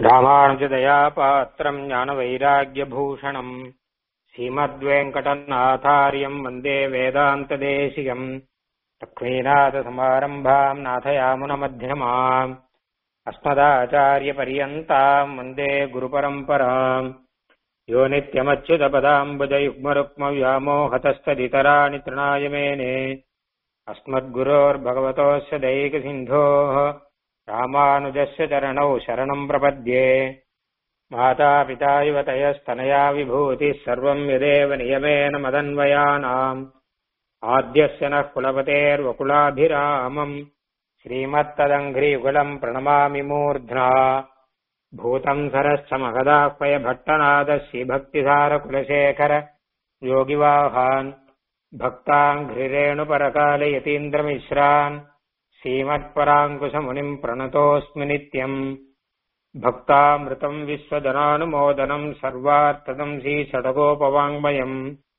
ராமானுஜதயா பாத்திரம் ஞானவைராக்கியபூஷணம் ஸ்ரீமத்வேங்கடநாதாரியம் வந்தே வேதாந்ததேசிகம் லக்ஷ்மீநாதசமாரம்பாம் நாதயாமுனமध्यமாம் अस्मदाचार्यपर्यन्ताम् वन्दे गुरुपरम्पराम् यो नित्यमच्युतपदाम्बुजयुग्मरुक्मव्यामोहतस्तदितराणि तृणाय मेने अस्मद्गुरोर्भगवतोऽस्य दैकसिन्धोः रामानुजस्य चरणौ शरणम् प्रपद्ये मातापिता युवतयस्तनया विभूतिः सर्वम् यदेव नियमेन मदन्वयानाम् आद्यस्य नः कुलपतेर्वकुलाभिरामम् श्रीमत्तदङ्घ्रियुगलम् प्रणमामि मूर्ध्ना भूतम् सरश्च महदाह्वय भट्टनादः श्रीभक्तिसारकुलशेखर योगिवाहान् भक्ताङ्घ्रिरेणुपरकालयतीन्द्रमिश्रान् श्रीमत्पराङ्कुशमुनिम् प्रणतोऽस्मि नित्यम् भक्तामृतम् विश्वजनानुमोदनम् सर्वार्थदम् श्रीषडगोपवाङ्मयम्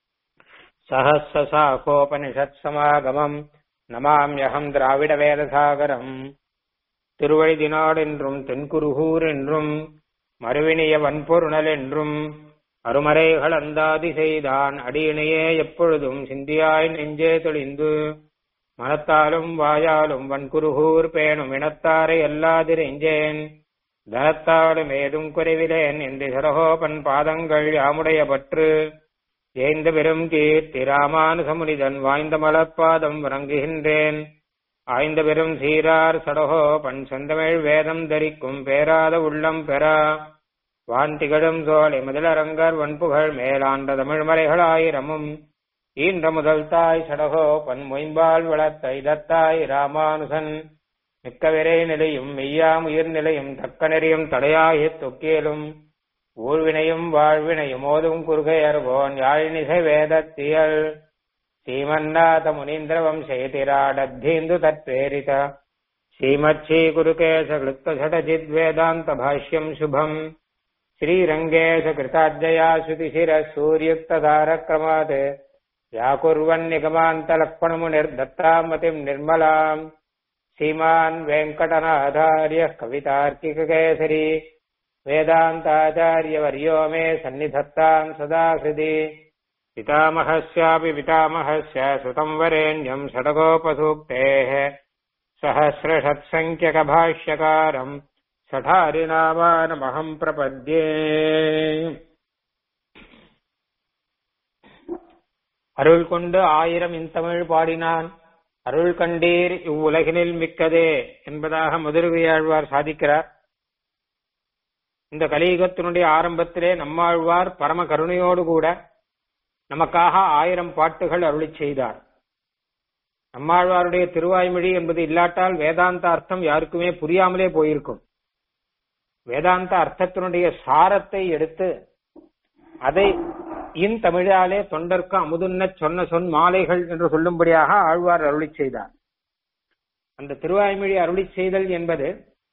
सहस्रशाखोपनिषत्समागमम् நமாம்யகம் திராவிட வேதசாகரம் திருவழிதினாடு என்றும் தென்குருகூர் என்றும் மறுவினிய வன்பொருணல் என்றும் அருமறைகள் அந்தாதி செய்தான் அடியினையே எப்பொழுதும் சிந்தியாய் நெஞ்சே தெளிந்து மனத்தாலும் வாயாலும் வன்குருகூர் பேணும் இனத்தாரை அல்லாதிரெஞ்சேன் தனத்தாலும் ஏதும் குறைவிலேன் என்று சரகோபன் பாதங்கள் யாமுடைய பற்று ஏய்ந்த பெரும் கீர்த்தி ராமானுசமுனிதன் வாய்ந்த மலப்பாதம் வணங்குகின்றேன் ஆய்ந்த பெரும் சீரார் சடகோ பண் செந்தமிழ் வேதம் தரிக்கும் பேராத உள்ளம் பெறா வான் திகழும் சோலை முதலரங்கர் வன்புகழ் மேலாண்ட தமிழ்மலைகளாயிரமும் ஈன்ற முதல் தாய் சடகோ பன் மொயம்பால் வளர்த்த இதத்தாய் ராமானுசன் மிக்க விரை நிலையும் மெய்யாம் உயிர் நிலையும் தக்க நெறியும் தடையாகித் தொக்கியலும் ஊழ்வினையும் வாழ்வினையும் ஓதும் குறுகையர்வோன் யாழினிசை வேதத்தியல் ஸ்ரீமன்னாத முனீந்திரவம் செய்திராடத்தீந்து தத்வேரித ஸ்ரீமத் குருகேச கிருத்த சடஜித் வேதாந்த பாஷ்யம் சுபம் ஸ்ரீரங்கேಶ கிருதாஜயா ஸ்ருதிசிர சூரியுக்ததாரக்ரமாத் व्याकुर्वन् निगमान्तलक्ष्मणमुनिर्दत्तामतिम् निर्मलाम् श्रीमान् वेङ्कटनाथार्यः कवितार्किककेसरी वेदान्ताचार्यवर्यो मे सन्निधत्ताम् सदा हृदि पितामहस्यापि पितामहस्य सुतम् वरेण्यम् षडगोपसूक्तेः सहस्रषत्सङ्ख्यकभाष्यकारम् सठारिनामानमहम् प्रपद्ये அருள் கொண்டு ஆயிரம் இன்தமிழ் பாடினான் அருள் கண்டீர் இவ்வுலகினில் மிக்கதே என்பதாக மதுரவியாழ்வார் சாதிக்கிறார் இந்த கலியுகத்தினுடைய ஆரம்பத்திலே நம்மாழ்வார் பரம கருணையோடு கூட நமக்காக ஆயிரம் பாட்டுகள் அருளி செய்தார் நம்மாழ்வாருடைய திருவாய்மொழி என்பது இல்லாட்டால் வேதாந்த அர்த்தம் யாருக்குமே புரியாமலே போயிருக்கும் வேதாந்த அர்த்தத்தினுடைய சாரத்தை எடுத்து அதை இன் தமிழாலே தொண்டர்க்கு அமுதுன்ன சொன்ன சொன் மாலைகள் என்று சொல்லும்படியாக ஆழ்வார் அருளி செய்தார் அந்த திருவாய்மொழி அருளி செய்தல் என்பது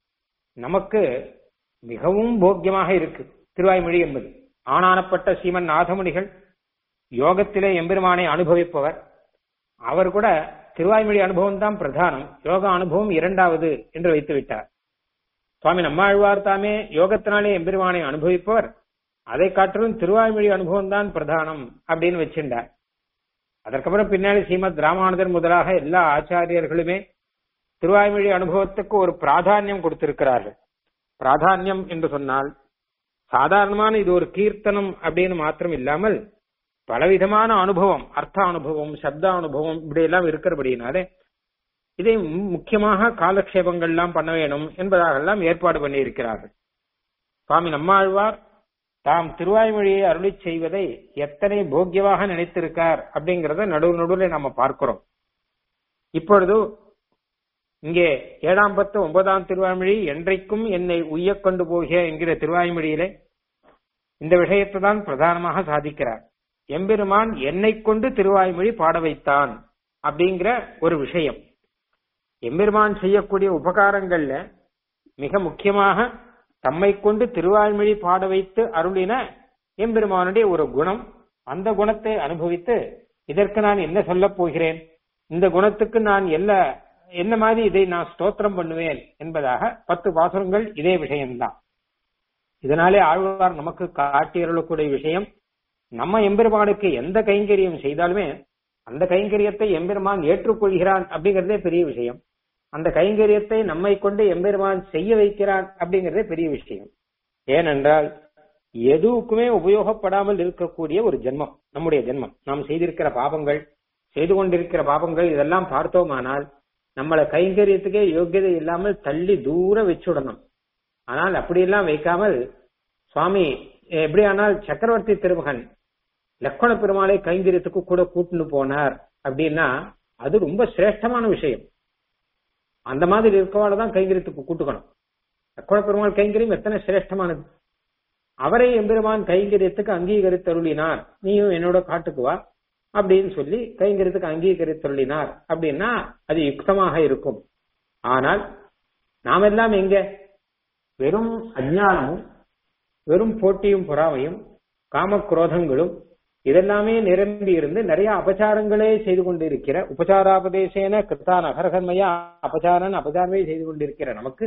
நமக்கு மிகவும் போக்கியமாக இருக்கு திருவாய்மொழி என்பது ஆனானப்பட்ட சீமன் நாதமுனிகள் யோகத்திலே எம்பெருமானை அனுபவிப்பவர் அவர் கூட திருவாய்மொழி அனுபவம் தான் பிரதானம் யோக அனுபவம் இரண்டாவது என்று வைத்து விட்டார் சுவாமி நம்மாழ்வார் தாமே யோகத்தினாலே எம்பெருமானை அனுபவிப்பவர் அதை காட்டிலும் திருவாய்மொழி அனுபவம் தான் பிரதானம் அப்படின்னு வச்சிருந்தார் அதற்கப்புறம் பின்னாடி ஸ்ரீமத் ராமானுதர் முதலாக எல்லா ஆச்சாரியர்களுமே திருவாய்மொழி அனுபவத்துக்கு ஒரு பிராதானியம் கொடுத்திருக்கிறார்கள் பிராதானியம் என்று சொன்னால் சாதாரணமான இது ஒரு கீர்த்தனம் அப்படின்னு மாத்திரம் இல்லாமல் பலவிதமான அனுபவம் அர்த்த அனுபவம் சப்த அனுபவம் இப்படி எல்லாம் இருக்கிறபடினாலே இதை முக்கியமாக காலக்ஷேபங்கள்லாம் பண்ண வேணும் என்பதாக ஏற்பாடு பண்ணி இருக்கிறார்கள் சுவாமி நம்மாழ்வார் தாம் திருவாய்மொழியை அருளி செய்வதை எத்தனை போக்கியமாக நினைத்திருக்கார் அப்படிங்கறத நடுவு நடுவில் நாம பார்க்கிறோம் இப்பொழுது இங்கே ஏழாம் பத்து ஒன்பதாம் திருவாய்மொழி என்றைக்கும் என்னை உய்ய கொண்டு போகிய என்கிற திருவாய்மொழியிலே இந்த விஷயத்தை தான் பிரதானமாக சாதிக்கிறார் எம்பெருமான் என்னை கொண்டு திருவாய்மொழி பாட வைத்தான் அப்படிங்கிற ஒரு விஷயம் எம்பெருமான் செய்யக்கூடிய உபகாரங்கள்ல மிக முக்கியமாக தம்மை கொண்டு திருவாய்மொழி பாட வைத்து அருளின எம்பெருமானுடைய ஒரு குணம் அந்த குணத்தை அனுபவித்து இதற்கு நான் என்ன சொல்லப் போகிறேன் இந்த குணத்துக்கு நான் என்ன என்ன மாதிரி இதை நான் ஸ்தோத்திரம் பண்ணுவேன் என்பதாக பத்து பாசுரங்கள் இதே விஷயம்தான் இதனாலே ஆழ்வார் நமக்கு காட்டியருளக்கூடிய விஷயம் நம்ம எம்பெருமானுக்கு எந்த கைங்கரியம் செய்தாலுமே அந்த கைங்கரியத்தை எம்பெருமான் ஏற்றுக்கொள்கிறான் அப்படிங்கறதே பெரிய விஷயம் அந்த கைங்கரியத்தை நம்மை கொண்டு எம்பெருமான் செய்ய வைக்கிறான் அப்படிங்கறதே பெரிய விஷயம் ஏனென்றால் எதுவுக்குமே உபயோகப்படாமல் இருக்கக்கூடிய ஒரு ஜென்மம் நம்முடைய ஜென்மம் நாம் செய்திருக்கிற பாபங்கள் செய்து கொண்டிருக்கிற பாபங்கள் இதெல்லாம் பார்த்தோமானால் நம்மளை கைங்கரியத்துக்கே யோக்கியதை இல்லாமல் தள்ளி தூர வச்சுடணும் ஆனால் அப்படியெல்லாம் வைக்காமல் சுவாமி எப்படியானால் சக்கரவர்த்தி திருமகன் லக்ஷ்மண பெருமாளை கைங்கரியத்துக்கு கூட கூட்டுன்னு போனார் அப்படின்னா அது ரொம்ப சிரேஷ்டமான விஷயம் அந்த மாதிரி இருக்கவால தான் கைங்கரியத்துக்கு கூட்டுக்கணும் லக்ஷ்மண பெருமாள் கைங்கரியம் எத்தனை சிரேஷ்டமானது அவரை எம்பெருமான் கைங்கரியத்துக்கு அங்கீகரித்தருளினார் நீயும் என்னோட காட்டுக்கு வா அப்படின்னு சொல்லி கைங்கரியத்துக்கு அங்கீகரித்தருளினார் அப்படின்னா அது யுக்தமாக இருக்கும் ஆனால் நாமெல்லாம் எங்க வெறும் அஜானமும் வெறும் போட்டியும் பொறாமையும் காமக்ரோதங்களும் இதெல்லாமே நிரம்பி இருந்து நிறைய அபச்சாரங்களே செய்து கொண்டிருக்கிற உபச்சாராபதேசேன கிருத்தான் அகர்கன்மையா அபச்சாரன் அபச்சாரமே செய்து கொண்டிருக்கிற நமக்கு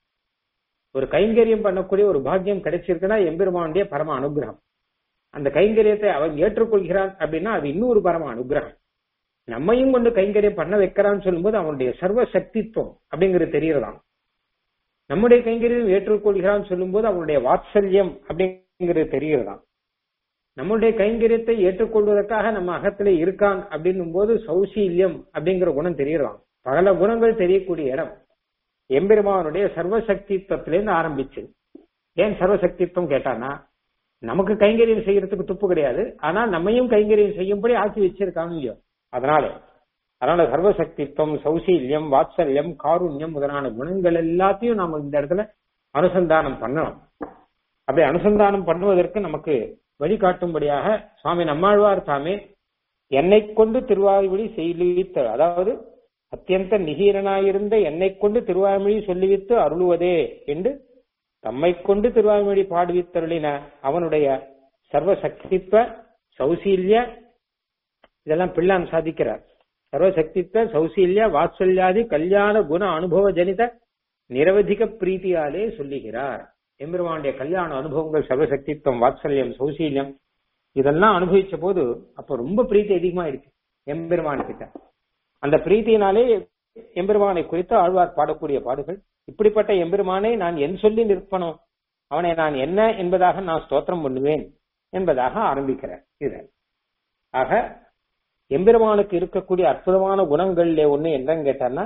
ஒரு கைங்கரியம் பண்ணக்கூடிய ஒரு பாக்கியம் கிடைச்சிருக்குன்னா எம்பெருமானுடைய பரம அனுகிரகம் அந்த கைங்கரியத்தை அவன் ஏற்றுக்கொள்கிறான் அப்படின்னா அது இன்னொரு பரம அனுகிரகம் நம்மையும் கொண்டு கைங்கரியம் பண்ண வைக்கிறான்னு சொல்லும்போது அவனுடைய சர்வ சக்தித்துவம் அப்படிங்கிறது தெரியறதாம் நம்முடைய கைங்கரியம் ஏற்றுக்கொள்கிறான்னு சொல்லும்போது அவனுடைய வாத்சல்யம் அப்படிங்கிறது தெரியறதாம் நம்முடைய கைங்கரியத்தை ஏற்றுக்கொள்வதற்காக நம்ம அகத்திலே இருக்கான் அப்படின்னும் போது சௌசீல்யம் அப்படிங்கிற குணம் தெரியறதாம் பல குணங்கள் தெரியக்கூடிய இடம் எம்பெருமானுடைய சர்வசக்தித்வத்திலேருந்து ஆரம்பிச்சு ஏன் சர்வசக்தித்துவம் கேட்டானா நமக்கு கைங்கரியம் செய்யறதுக்கு துப்பு கிடையாது ஆனா நம்மையும் கைங்கரியம் செய்யும்படி ஆக்கி வச்சிருக்காங்க இல்லையோ அதனால அதனால சர்வசக்தித்துவம் சௌசீல்யம் வாத்சல்யம் காருண்யம் முதலான குணங்கள் எல்லாத்தையும் நாம இந்த இடத்துல அனுசந்தானம் பண்ணணும் அப்படி அனுசந்தானம் பண்ணுவதற்கு நமக்கு வழிகாட்டும்படியாக சுவாமி நம்மாழ்வார் தாமே என்னை கொண்டு திருவாய்மொழி செய்வித்த அதாவது அத்தியந்த நிகீரனாயிருந்த என்னை கொண்டு திருவாய்மொழி சொல்லிவித்து அருளுவதே என்று தம்மை கொண்டு திருவாய்மொழி பாடுவித்தருளின அவனுடைய சர்வசக்தித்வ சௌசீல்ய இதெல்லாம் பிள்ளான் சாதிக்கிறார் சர்வசக்தித்வ சௌசீல்ய வாத்சல்யாதி கல்யாண குண அனுபவ ஜனித நிரவதிக பிரீத்தியாலே சொல்லுகிறார் எம்பெருமானுடைய கல்யாண அனுபவங்கள் சர்வசக்தித்வம் வாத்சல்யம் சௌசீல்யம் இதெல்லாம் அனுபவிச்ச போது அப்ப ரொம்ப பிரீத்தி அதிகமா இருக்கு எம்பெருமான் கிட்ட அந்த பிரீத்தியினாலே எம்பெருமானை குறித்து ஆழ்வார் பாடக்கூடிய பாடுகள் இப்படிப்பட்ட எம்பெருமானை நான் என் சொல்லி நிற்பனோ அவனை நான் என்ன என்பதாக நான் ஸ்தோத்திரம் பண்ணுவேன் என்பதாக ஆரம்பிக்கிறேன் இது ஆக எம்பெருமானுக்கு இருக்கக்கூடிய அற்புதமான குணங்கள்ல ஒண்ணு என்னன்னு கேட்டான்னா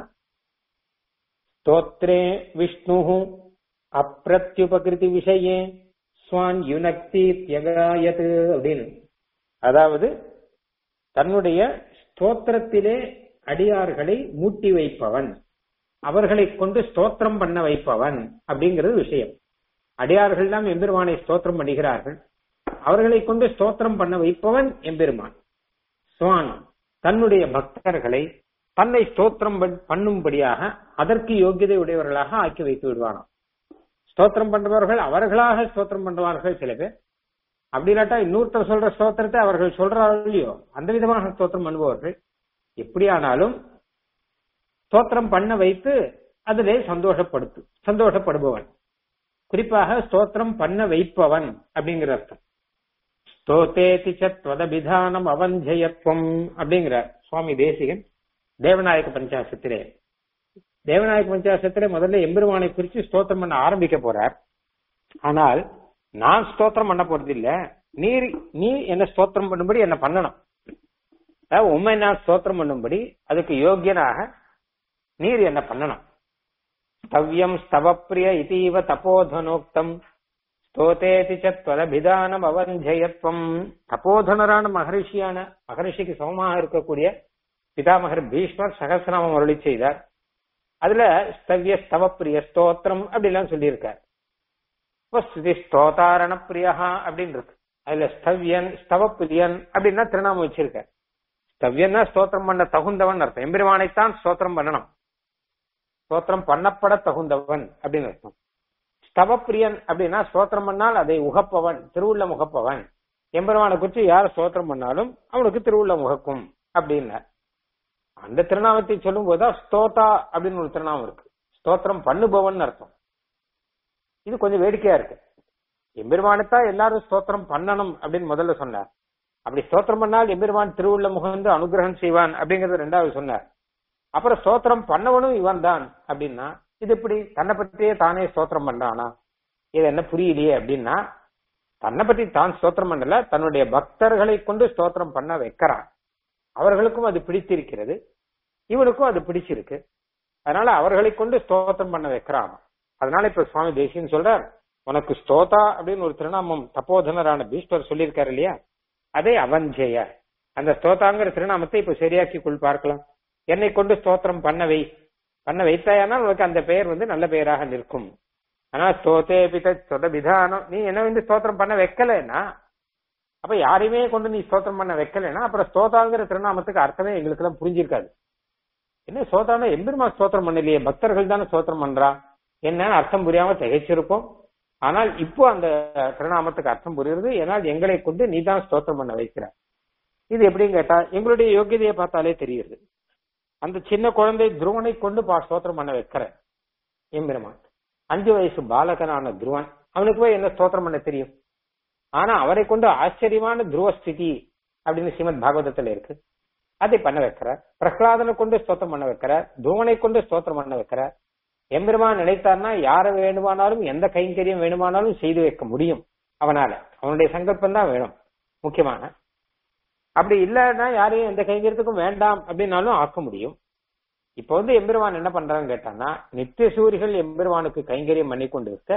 ஸ்தோத்ரே விஷ்ணு அப்பிரத்யுபகிருதி விஷயே ஸ்வான் யுனக்தி தியகாயது அப்படின்னு அதாவது தன்னுடைய ஸ்தோத்திரத்திலே அடியார்களை மூட்டி வைப்பவன் அவர்களை கொண்டு ஸ்தோத்திரம் பண்ண வைப்பவன் அப்படிங்கிறது விஷயம் அடியார்கள் எல்லாம் எம்பெருமானை ஸ்தோத்திரம் பண்ணுகிறார்கள் அவர்களை கொண்டு ஸ்தோத்திரம் பண்ண வைப்பவன் எம்பெருமான் சுவான் தன்னுடைய பக்தர்களை தன்னை ஸ்தோத்திரம் பண்ணும்படியாக அதற்கு யோகியதை உடையவர்களாக ஆக்கி வைத்து விடுவானாம் ஸ்தோத்திரம் பண்றவர்கள் அவர்களாக ஸ்தோத்திரம் பண்ணுவார்கள் சில பேர் அப்படி இல்லாட்டா இன்னொருத்தர் சொல்ற ஸ்தோத்திரத்தை அவர்கள் சொல்றார்கள் இல்லையோ அந்த விதமாக ஸ்தோத்திரம் பண்ணுபவர்கள் எப்படியானாலும் ஸ்தோத்திரம் பண்ண வைத்து அதிலே சந்தோஷப்படுத்து சந்தோஷப்படுபவன் குறிப்பாக ஸ்தோத்திரம் பண்ண வைப்பவன் அப்படிங்கிற அர்த்தம் ஸ்தோத்தேதி சத்வதபிதானம் அவஞ்சயத்வம் அப்படிங்கிற சுவாமி தேசிகன் தேவநாயக பஞ்சாசத்திலே தேவநாயக பஞ்சாசத்திலே முதல்ல எம்பெருமானை குறித்து ஸ்தோத்திரம் பண்ண ஆரம்பிக்க போறார் ஆனால் நான் ஸ்தோத்திரம் பண்ண போறது இல்ல நீர் நீ என்ன ஸ்தோத்திரம் பண்ணும்படி என்ன பண்ணணும் உண்மை நான் ஸ்தோத்திரம் பண்ணும்படி அதுக்கு யோக்கியனாக நீர் என்ன பண்ணணும் ஸ்தவ்யம் ஸ்தவப்பிரிய இதீவ தபோதனோக்தம் ஸ்தோதேதி சத்வதபிதானம் அவஞ்சயத்வம் தபோதனரான மகரிஷியான மகரிஷிக்கு சமமாக இருக்கக்கூடிய பிதாமகர் பீஷ்மர் சகசிரநாமம் அருளி செய்தார் அதுல ஸ்தவ்ய ஸ்தவப்பிரிய ஸ்தோத்திரம் அப்படிலாம் சொல்லியிருக்கார் ஸ்துதி ஸ்தோதாரண பிரியா அப்படின்னு இருக்கு அதுல ஸ்தவ்யன் ஸ்தவப்பிரியன் அப்படின்னா திருநாமம் வச்சிருக்கார் ஸ்தவ்யன்னா ஸ்தோத்திரம் பண்ண தகுந்தவன் அர்த்தம் எம்பெருமானைத்தான் ஸ்தோத்திரம் பண்ணணும் ஸ்தோத்திரம் பண்ணப்பட தகுந்தவன் அப்படின்னு அர்த்தம் ஸ்தவப்பிரியன் அப்படின்னா ஸ்தோத்திரம் பண்ணால் அதை உகப்பவன் திருவுள்ள முகப்பவன் எம்பெருமானை குறித்து யார் ஸ்தோத்திரம் பண்ணாலும் அவனுக்கு திருவுள்ள முகக்கும் அப்படின்னார் அந்த திருநாமத்தை சொல்லும் போதுதான் ஸ்தோதா அப்படின்னு ஒரு திருநாமம் இருக்கு ஸ்தோத்திரம் பண்ணுபவன் அர்த்தம் இது கொஞ்சம் வேடிக்கையா இருக்கு எம்பெருமானைத்தான் எல்லாரும் ஸ்தோத்திரம் பண்ணணும் அப்படின்னு முதல்ல சொன்னார் அப்படி ஸ்தோத்திரம் பண்ணால் எம்பெருமான் திருவுள்ள முகந்து அனுகிரகம் செய்வான் அப்படிங்கறது ரெண்டாவது சொன்னார் அப்புறம் ஸ்தோத்திரம் பண்ணவனும் இவன் தான் அப்படின்னா இது எப்படி தன்னை பற்றியே தானே ஸ்தோத்திரம் பண்றானா இது என்ன புரியலையே அப்படின்னா தன்னை பற்றி தான் ஸ்தோத்திரம் பண்ணல தன்னுடைய பக்தர்களை கொண்டு ஸ்தோத்திரம் பண்ண வைக்கிறான் அவர்களுக்கும் அது பிடித்திருக்கிறது இவனுக்கும் அது பிடிச்சிருக்கு அதனால அவர்களை கொண்டு ஸ்தோத்திரம் பண்ண வைக்கிறான் அதனால இப்ப சுவாமி தேசியன் சொல்றார் உனக்கு ஸ்தோதா அப்படின்னு ஒரு திருநாமம் தப்போதனரான பீஷ்வர் சொல்லியிருக்காரு இல்லையா அதே அவஞ்செய அந்த ஸ்தோதாங்கிற திருநாமத்தை இப்ப சரியாக்கி கொள் பார்க்கலாம் என்னை கொண்டு ஸ்தோத்திரம் பண்ண வை பண்ண வைத்தாயானால் உனக்கு அந்த பெயர் வந்து நல்ல பெயராக நிற்கும் ஆனா ஸ்தோத்தே பித சொத விதானம் நீ என்ன வந்து ஸ்தோத்திரம் பண்ண வைக்கலைன்னா அப்ப யாரையுமே கொண்டு நீ ஸ்தோத்திரம் பண்ண வைக்கலைன்னா அப்புறம் ஸ்தோதாங்கிற திருநாமத்துக்கு அர்த்தமே எங்களுக்கு எல்லாம் புரிஞ்சிருக்காது என்ன ஸ்தோத்திரம்னா எம்பெருமா ஸ்தோத்திரம் பண்ணலையே பக்தர்கள் தானே ஸ்தோத்திரம் பண்றா என்ன அர்த்தம் புரியாம திகைச்சிருப்போம் ஆனால் இப்போ அந்த திருநாமத்துக்கு அர்த்தம் புரியுறது ஏன்னால் எங்களை கொண்டு நீ தான் ஸ்தோத்திரம் பண்ண வைக்கிற இது எப்படின்னு கேட்டா எங்களுடைய யோகியதையை பார்த்தாலே தெரியுது அந்த சின்ன குழந்தை துருவனை கொண்டு பா ஸ்தோத்திரம் பண்ண வைக்கிற எம்பெருமான் அஞ்சு வயசு பாலகனான துருவன் அவனுக்கு போய் என்ன ஸ்தோத்திரம் பண்ண தெரியும் ஆனா அவரை கொண்டு ஆச்சரியமான துருவஸ்திதி அப்படின்னு ஸ்ரீமத் பாகவதத்துல இருக்கு அதை பண்ண வைக்கிற பிரகலாதனை கொண்டு ஸ்தோத்திரம் பண்ண வைக்கிற துருவனை கொண்டு ஸ்தோத்திரம் பண்ண வைக்கிற எம்பெருமான் நினைத்தார்னா யாரை வேணுமானாலும் எந்த கைங்கரியம் வேணுமானாலும் செய்து வைக்க முடியும் அவனால அவனுடைய சங்கல்பம் தான் வேணும் முக்கியமான அப்படி இல்லைன்னா யாரையும் எந்த கைங்கரியத்துக்கும் வேண்டாம் அப்படின்னாலும் ஆக்க முடியும் இப்ப வந்து எம்பெருமான் என்ன பண்றான்னு கேட்டான்னா நித்திய சூரிகள் எம்பெருமானுக்கு கைங்கரியம் பண்ணி கொண்டு இருக்க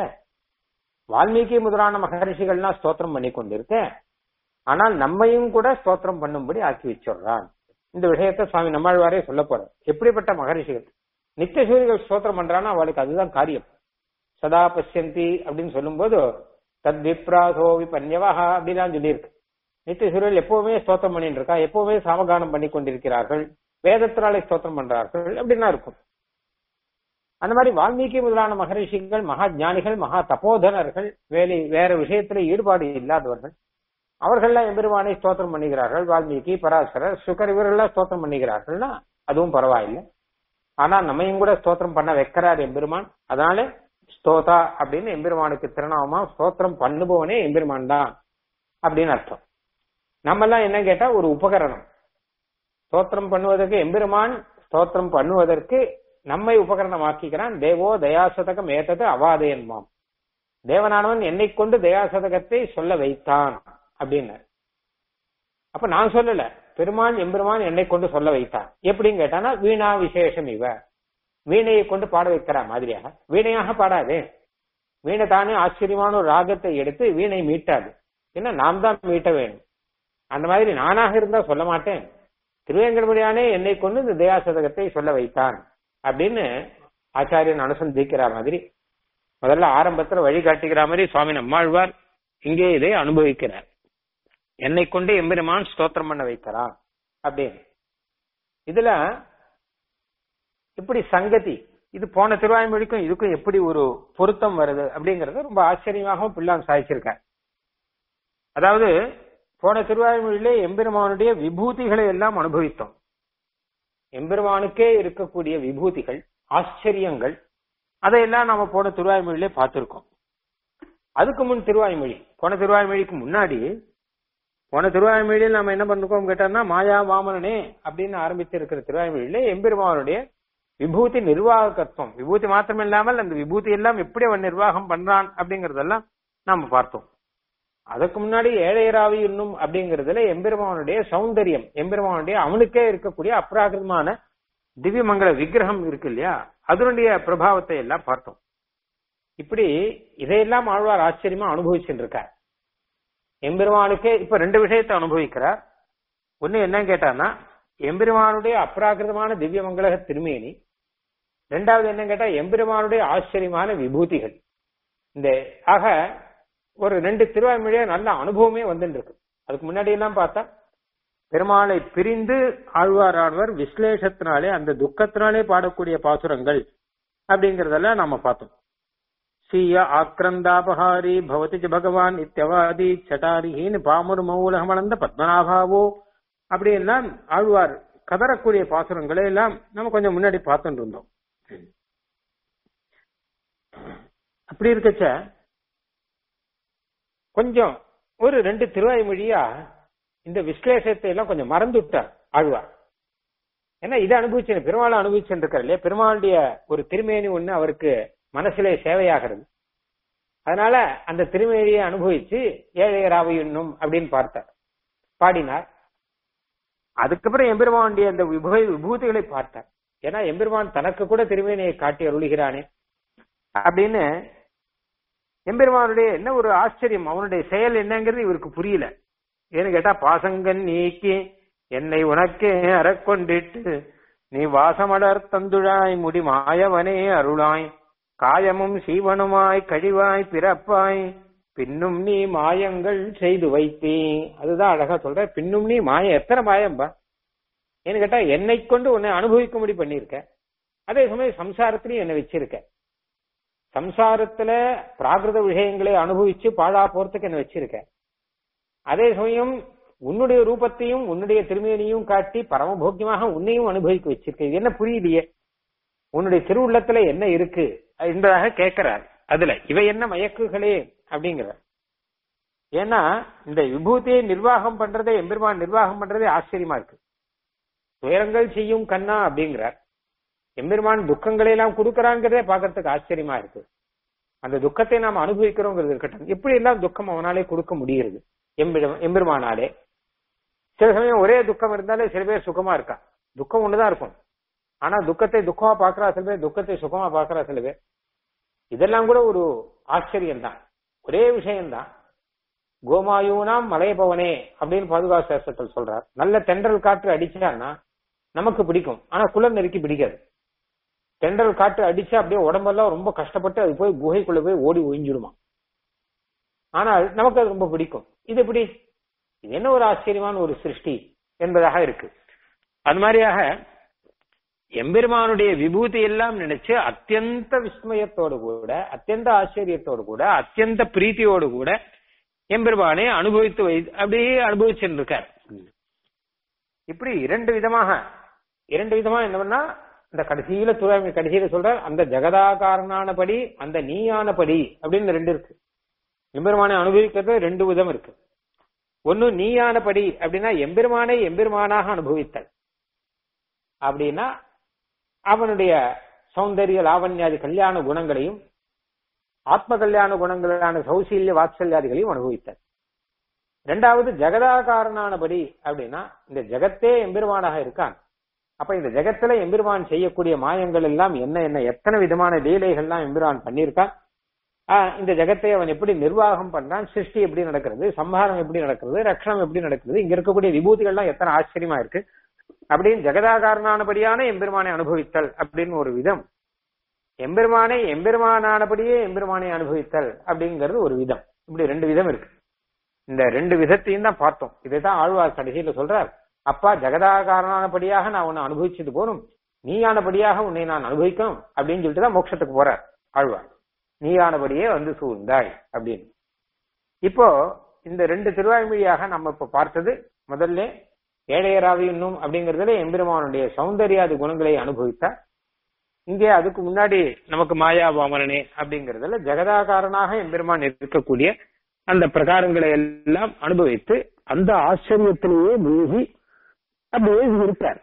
வால்மீகி முதலான மகரிஷிகள்லாம் ஸ்தோத்திரம் பண்ணி கொண்டு இருக்க ஆனால் நம்மையும் கூட ஸ்தோத்திரம் பண்ணும்படி ஆக்கி வச்சிடுறான் இந்த விஷயத்த சுவாமி நம்மாழ்வாரே சொல்ல போறார் எப்படிப்பட்ட மகரிஷிகள் நித்தியசூரிகள் ஸ்தோத்திரம் பண்றான்னா அவளுக்கு அதுதான் காரியம் சதா பசியந்தி அப்படின்னு சொல்லும்போது தத் விப்ராசோ விபன்யவஹா அப்படிலாம் சொல்லியிருக்கு நித்தியசூரியல் எப்பவுமே ஸ்தோத்திரம் பண்ணிட்டு இருக்கா எப்பவுமே சாமகானம் பண்ணி கொண்டிருக்கிறார்கள் வேதத்தினாலே ஸ்தோத்திரம் பண்றார்கள் அப்படின்னா இருக்கும் அந்த மாதிரி வால்மீகி முதலான மகரிஷிகள் மகா ஞானிகள் மகா தபோதனர்கள் வேலை வேற விஷயத்துல ஈடுபாடு இல்லாதவர்கள் அவர்கள்லாம் எம்பெருமானை ஸ்தோத்திரம் பண்ணுகிறார்கள் வால்மீகி பராசரர் சுகர் இவர்கள்லாம் ஸ்தோத்திரம் பண்ணுகிறார்கள்னா அதுவும் பரவாயில்லை ஆனா நம்மையும் கூட ஸ்தோத்திரம் பண்ண வைக்கிறார் எம்பெருமான் அதனால ஸ்தோதா அப்படின்னு எம்பெருமானுக்கு திருநாமமா ஸ்தோத்திரம் பண்ணுபவனே எம்பெருமான் தான் அப்படின்னு அர்த்தம் நம்ம எல்லாம் என்ன கேட்டா ஒரு உபகரணம் ஸ்தோத்திரம் பண்ணுவதற்கு எம்பெருமான் ஸ்தோத்திரம் பண்ணுவதற்கு நம்மை உபகரணம் ஆக்கிக்கிறான் தேவோ தயாசதகம் ஏத்தது அவாதயன்மாம் தேவனானவன் என்னை கொண்டு தயாசதகத்தை சொல்ல வைத்தான் அப்படின்னு அப்ப நான் சொல்லல பெருமான் எம்பெருமான் என்னை கொண்டு சொல்ல வைத்தான் எப்படின்னு கேட்டானா வீணா விசேஷம் இவ வீணையை கொண்டு பாட வைக்கிற மாதிரியாக வீணையாக பாடாது வீணை தானே ஆச்சரியமான ஒரு ராகத்தை எடுத்து வீணை மீட்டாது ஏன்னா நாம் தான் மீட்ட வேணும் அந்த மாதிரி நானாக இருந்தா சொல்ல மாட்டேன் திருவேங்கடமுடியானே என்னை கொண்டு இந்த தயாசதகத்தை சொல்ல வைத்தான் அப்படின்னு ஆச்சாரியன் அனுசந்திக்கிற மாதிரி முதல்ல ஆரம்பத்துல வழிகாட்டுகிற மாதிரி சுவாமி நம்மாழ்வார் இங்கே இதை அனுபவிக்கிறார் என்னை கொண்டு எம்பெருமான் ஸ்தோத்திரம் பண்ண வைக்கிறான் அப்படின்னு இதுல இப்படி சங்கதி இது போன திருவாய்மொழிக்கும் இதுக்கும் எப்படி ஒரு பொருத்தம் வருது அப்படிங்கறது ரொம்ப ஆச்சரியமாகவும் பிள்ளான் சாதிச்சிருக்க அதாவது போன திருவாய்மொழியிலே எம்பெருமானுடைய விபூதிகளை எல்லாம் அனுபவித்தோம் எம்பெருமானுக்கே இருக்கக்கூடிய விபூதிகள் ஆச்சரியங்கள் அதையெல்லாம் நாம போன திருவாய்மொழியிலே பார்த்திருக்கோம் அதுக்கு முன் திருவாய்மொழி போன திருவாய்மொழிக்கு முன்னாடி போன திருவாய்மொழியில் நம்ம என்ன பண்ணிருக்கோம் கேட்டோம்னா மாயா வாமனனே அப்படின்னு ஆரம்பித்து இருக்கிற திருவாய்மொழியில எம்பெருமானுடைய விபூதி நிர்வாகத்துவம் விபூதி மாத்திரம் இல்லாமல் அந்த விபூதி எல்லாம் எப்படி அவன் நிர்வாகம் பண்றான் அப்படிங்கறதெல்லாம் நாம பார்த்தோம் அதுக்கு முன்னாடி ஏழையராவி இன்னும் அப்படிங்கறதுல எம்பெருமானுடைய சௌந்தரியம் எம்பெருமானுடைய அவனுக்கே இருக்கக்கூடிய அப்ராகிருதமான திவ்யமங்கல விக்கிரகம் இருக்கு இல்லையா அதனுடைய பிரபாவத்தை எல்லாம் பார்த்தோம் இப்படி இதையெல்லாம் ஆழ்வார் ஆச்சரியமா அனுபவிச்சுட்டு இருக்கார் எம்பெருமானுக்கே இப்ப ரெண்டு விஷயத்தை அனுபவிக்கிறார் ஒண்ணு என்ன கேட்டான்னா எம்பெருமானுடைய அப்ராகிருதமான திவ்யமங்கல திருமேனி ரெண்டாவது என்ன கேட்டா எம்பெருமானுடைய ஆச்சரியமான விபூதிகள் இந்த ஆக ஒரு ரெண்டு திருவாய்மொழியா நல்ல அனுபவமே வந்துட்டு இருக்கு அதுக்கு முன்னாடி எல்லாம் பார்த்தா பெருமாளை பிரிந்து ஆழ்வாரானவர் விஸ்லேஷத்தினாலே அந்த துக்கத்தினாலே பாடக்கூடிய பாசுரங்கள் அப்படிங்கறதெல்லாம் நாம பார்த்தோம் சீய ஆக்ரந்தாபஹாரி பவதி ச பகவான் இத்தியவாதி சட்டாரிஹின்னு பாமுர் மௌலகமனந்த பத்மநாபாவோ அப்படி எல்லாம் ஆழ்வார் கதறக்கூடிய பாசுரங்களை எல்லாம் நம்ம கொஞ்சம் முன்னாடி பார்த்துட்டு இருந்தோம் அப்படி இருக்கச்ச கொஞ்சம் ஒரு ரெண்டு திருவாய்மொழியா இந்த விஸ்லேஷத்தை எல்லாம் கொஞ்சம் மறந்து விட்டார் ஆழ்வார் ஏன்னா இதை அனுபவிச்சு பெருமாளை அனுபவிச்சுட்டு இருக்காரு இல்லையா பெருமாளுடைய ஒரு திருமேனி ஒண்ணு அவருக்கு மனசிலே சேவையாகிறது அதனால அந்த திருமேனியை அனுபவிச்சு ஏழையராவை என்னும் அப்படின்னு பார்த்தார் பாடினார் அதுக்கப்புறம் எம்பெருமானுடைய அந்த விபூ விபூதிகளை பார்த்தார் ஏன்னா எம்பெருமான் தனக்கு கூட திருமேனியை காட்டி அருளுகிறானே அப்படின்னு எம்பெருமானுடைய என்ன ஒரு ஆச்சரியம் அவனுடைய செயல் என்னங்கிறது இவருக்கு புரியல ஏன்னு கேட்டா பாசங்கன் நீக்கி என்னை உனக்கே அறக்கொண்டிட்டு நீ வாசமலர் தந்துழாய் முடி மாயவனே அருளாய் காயமும் சீவனுமாய் கழிவாய் பிறப்பாய் பின்னும் நீ மாயங்கள் செய்து வைத்தே அதுதான் அழகா சொல்ற பின்னும் நீ மாயம் எத்தனை மாயம்பா ஏன்னு கேட்டா என்னை கொண்டு உன்னை அனுபவிக்கும்படி பண்ணிருக்க அதே சமயம் சம்சாரத்திலையும் என்னை வச்சிருக்க சம்சாரத்துல பிராகிருத விஷயங்களை அனுபவிச்சு பாழா போறதுக்கு என்ன வச்சிருக்க அதே சமயம் உன்னுடைய ரூபத்தையும் உன்னுடைய திருமேனியும் காட்டி பரமபோக்கியமாக உன்னையும் அனுபவிக்க வச்சிருக்க இது என்ன புரியலையே உன்னுடைய திருவுள்ளத்துல என்ன இருக்கு என்பதாக கேட்கிறார் அதுல இவை என்ன மயக்குகளே அப்படிங்கிறார் ஏன்னா இந்த விபூதியை நிர்வாகம் பண்றதே எம்பெருமான் நிர்வாகம் பண்றதே ஆச்சரியமா இருக்கு துயரங்கள் செய்யும் கண்ணா அப்படிங்கிறார் எம்பெருமான் துக்கங்களை எல்லாம் கொடுக்கறாங்கிறதே பாக்குறதுக்கு ஆச்சரியமா இருக்கு அந்த துக்கத்தை நாம் அனுபவிக்கிறோங்கிறது இருக்கட்டும் எப்படி எல்லாம் துக்கம் அவனாலே கொடுக்க முடிகிறது எம்பெரு- எம்பெருமானாலே சில சமயம் ஒரே துக்கம் இருந்தாலே சில பேர் சுகமா இருக்கா துக்கம் ஒண்ணுதான் இருக்கும் ஆனா துக்கத்தை துக்கமா பாக்குறா சில பேர் துக்கத்தை சுகமா பாக்குறா சில பேர் இதெல்லாம் கூட ஒரு ஆச்சரியம் தான் ஒரே விஷயம்தான் கோமாயூனாம் மலையபவனே அப்படின்னு பாதுகா சாஸ்திரத்தில் சொல்றார் நல்ல தென்றல் காற்று அடிச்சான்னா நமக்கு பிடிக்கும் ஆனா குளம் நெருக்கி பிடிக்காது தென்றல் காற்று அடிச்சா அப்படியே உடம்பெல்லாம் ரொம்ப கஷ்டப்பட்டு அது போய் குகைக்குள்ள போய் ஓடி ஒழிஞ்சிடுமா ஆனால் நமக்கு அது ரொம்ப பிடிக்கும் இது எப்படி இது என்ன ஒரு ஆச்சரியமான ஒரு சிருஷ்டி என்பதாக இருக்கு அது மாதிரியாக எம்பெருமானுடைய விபூதி எல்லாம் நினைச்சு அத்தியந்த விஸ்மயத்தோடு கூட அத்தியந்த ஆச்சரியத்தோடு கூட அத்தியந்த பிரீத்தியோடு கூட எம்பெருமானை அனுபவித்து வை அப்படியே அனுபவிச்சுட்டு இருக்கார் இப்படி இரண்டு விதமாக இரண்டு விதமா என்னன்னா இந்த கடைசியில துறை கடைசியில சொல்ற அந்த ஜெகதாகாரனானபடி அந்த நீயானபடி அப்படின்னு ரெண்டு இருக்கு எம்பெருமானை அனுபவிக்கிறது ரெண்டு விதம் இருக்கு ஒன்னு நீயானபடி அப்படின்னா எம்பெருமானை எம்பெருமானாக அனுபவித்தல் அப்படின்னா அவனுடைய சௌந்தரிய லாவண்யாதி கல்யாண குணங்களையும் ஆத்ம கல்யாண குணங்களான சௌசீல்ய வாத்சல்யாதிகளையும் அனுபவித்தல் ரெண்டாவது ஜெகதாகாரனானபடி அப்படின்னா இந்த ஜெகத்தே எம்பெருமானாக இருக்கான் அப்ப இந்த ஜெகத்துல எம்பெருமான் செய்யக்கூடிய மாயங்கள் எல்லாம் என்ன என்ன எத்தனை விதமான லீலைகள்லாம் எம்பெருமான் பண்ணியிருக்கான் ஆஹ் இந்த ஜெகத்தை அவன் எப்படி நிர்வாகம் பண்றான் சிருஷ்டி எப்படி நடக்கிறது சம்ஹாரம் எப்படி நடக்கிறது ரக்ஷணம் எப்படி நடக்கிறது இங்க இருக்கக்கூடிய விபூதிகள்லாம் எத்தனை ஆச்சரியமா இருக்கு அப்படின்னு ஜெகதாகாரனானபடியான எம்பெருமானை அனுபவித்தல் அப்படின்னு ஒரு விதம் எம்பெருமானை எம்பெருமானானபடியே எம்பெருமானை அனுபவித்தல் அப்படிங்கிறது ஒரு விதம் இப்படி ரெண்டு விதம் இருக்கு இந்த ரெண்டு விதத்தையும் தான் பார்த்தோம் இதைதான் ஆழ்வார் கடைசியில சொல்றார் அப்பா ஜெகதாகாரனானபடியாக நான் உன்னை அனுபவிச்சது போனும் நீயானபடியாக உன்னை நான் அனுபவிக்கணும் அப்படின்னு சொல்லிட்டு தான் மோட்சத்துக்கு போறார் ஆழ்வார் நீயானபடியே வந்து சூழ்ந்தாய் அப்படின்னு இப்போ இந்த ரெண்டு திருவாய்மொழியாக நம்ம இப்ப பார்த்தது முதல்ல ஏழையராவி இன்னும் அப்படிங்கறதுல எம்பெருமானுடைய சௌந்தர்யாதி குணங்களை அனுபவித்தார் இங்கே அதுக்கு முன்னாடி நமக்கு மாயா வாமனனே அப்படிங்கறதுல ஜெகதாகாரனாக எம்பெருமான் இருக்கக்கூடிய அந்த பிரகாரங்களை எல்லாம் அனுபவித்து அந்த ஆச்சரியத்திலேயே மூழ்கி அப்படியே இருப்பார்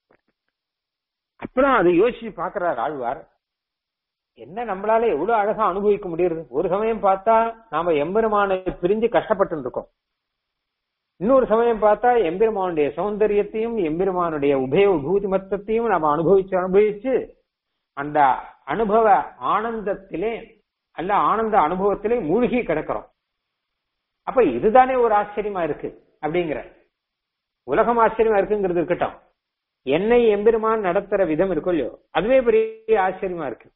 அப்புறம் அதை யோசிச்சு பாக்குறார் ஆழ்வார் என்ன நம்மளால எவ்வளவு அழகா அனுபவிக்க முடியுது ஒரு சமயம் பார்த்தா நாம எம்பெருமானை பிரிஞ்சு கஷ்டப்பட்டு இருக்கோம் இன்னொரு சமயம் பார்த்தா எம்பெருமானுடைய சௌந்தரியத்தையும் எம்பெருமானுடைய உபய விபூதி மத்தத்தையும் நாம அனுபவிச்சு அனுபவிச்சு அந்த அனுபவ ஆனந்தத்திலே அல்ல ஆனந்த அனுபவத்திலே மூழ்கி கிடக்கிறோம் அப்ப இதுதானே ஒரு ஆச்சரியமா இருக்கு அப்படிங்கிற உலகம் ஆச்சரியமா இருக்குங்கிறது இருக்கட்டும் என்னை எம்பெருமான் நடத்துற விதம் இருக்கும் இல்லையோ அதுவே பெரிய ஆச்சரியமா இருக்கு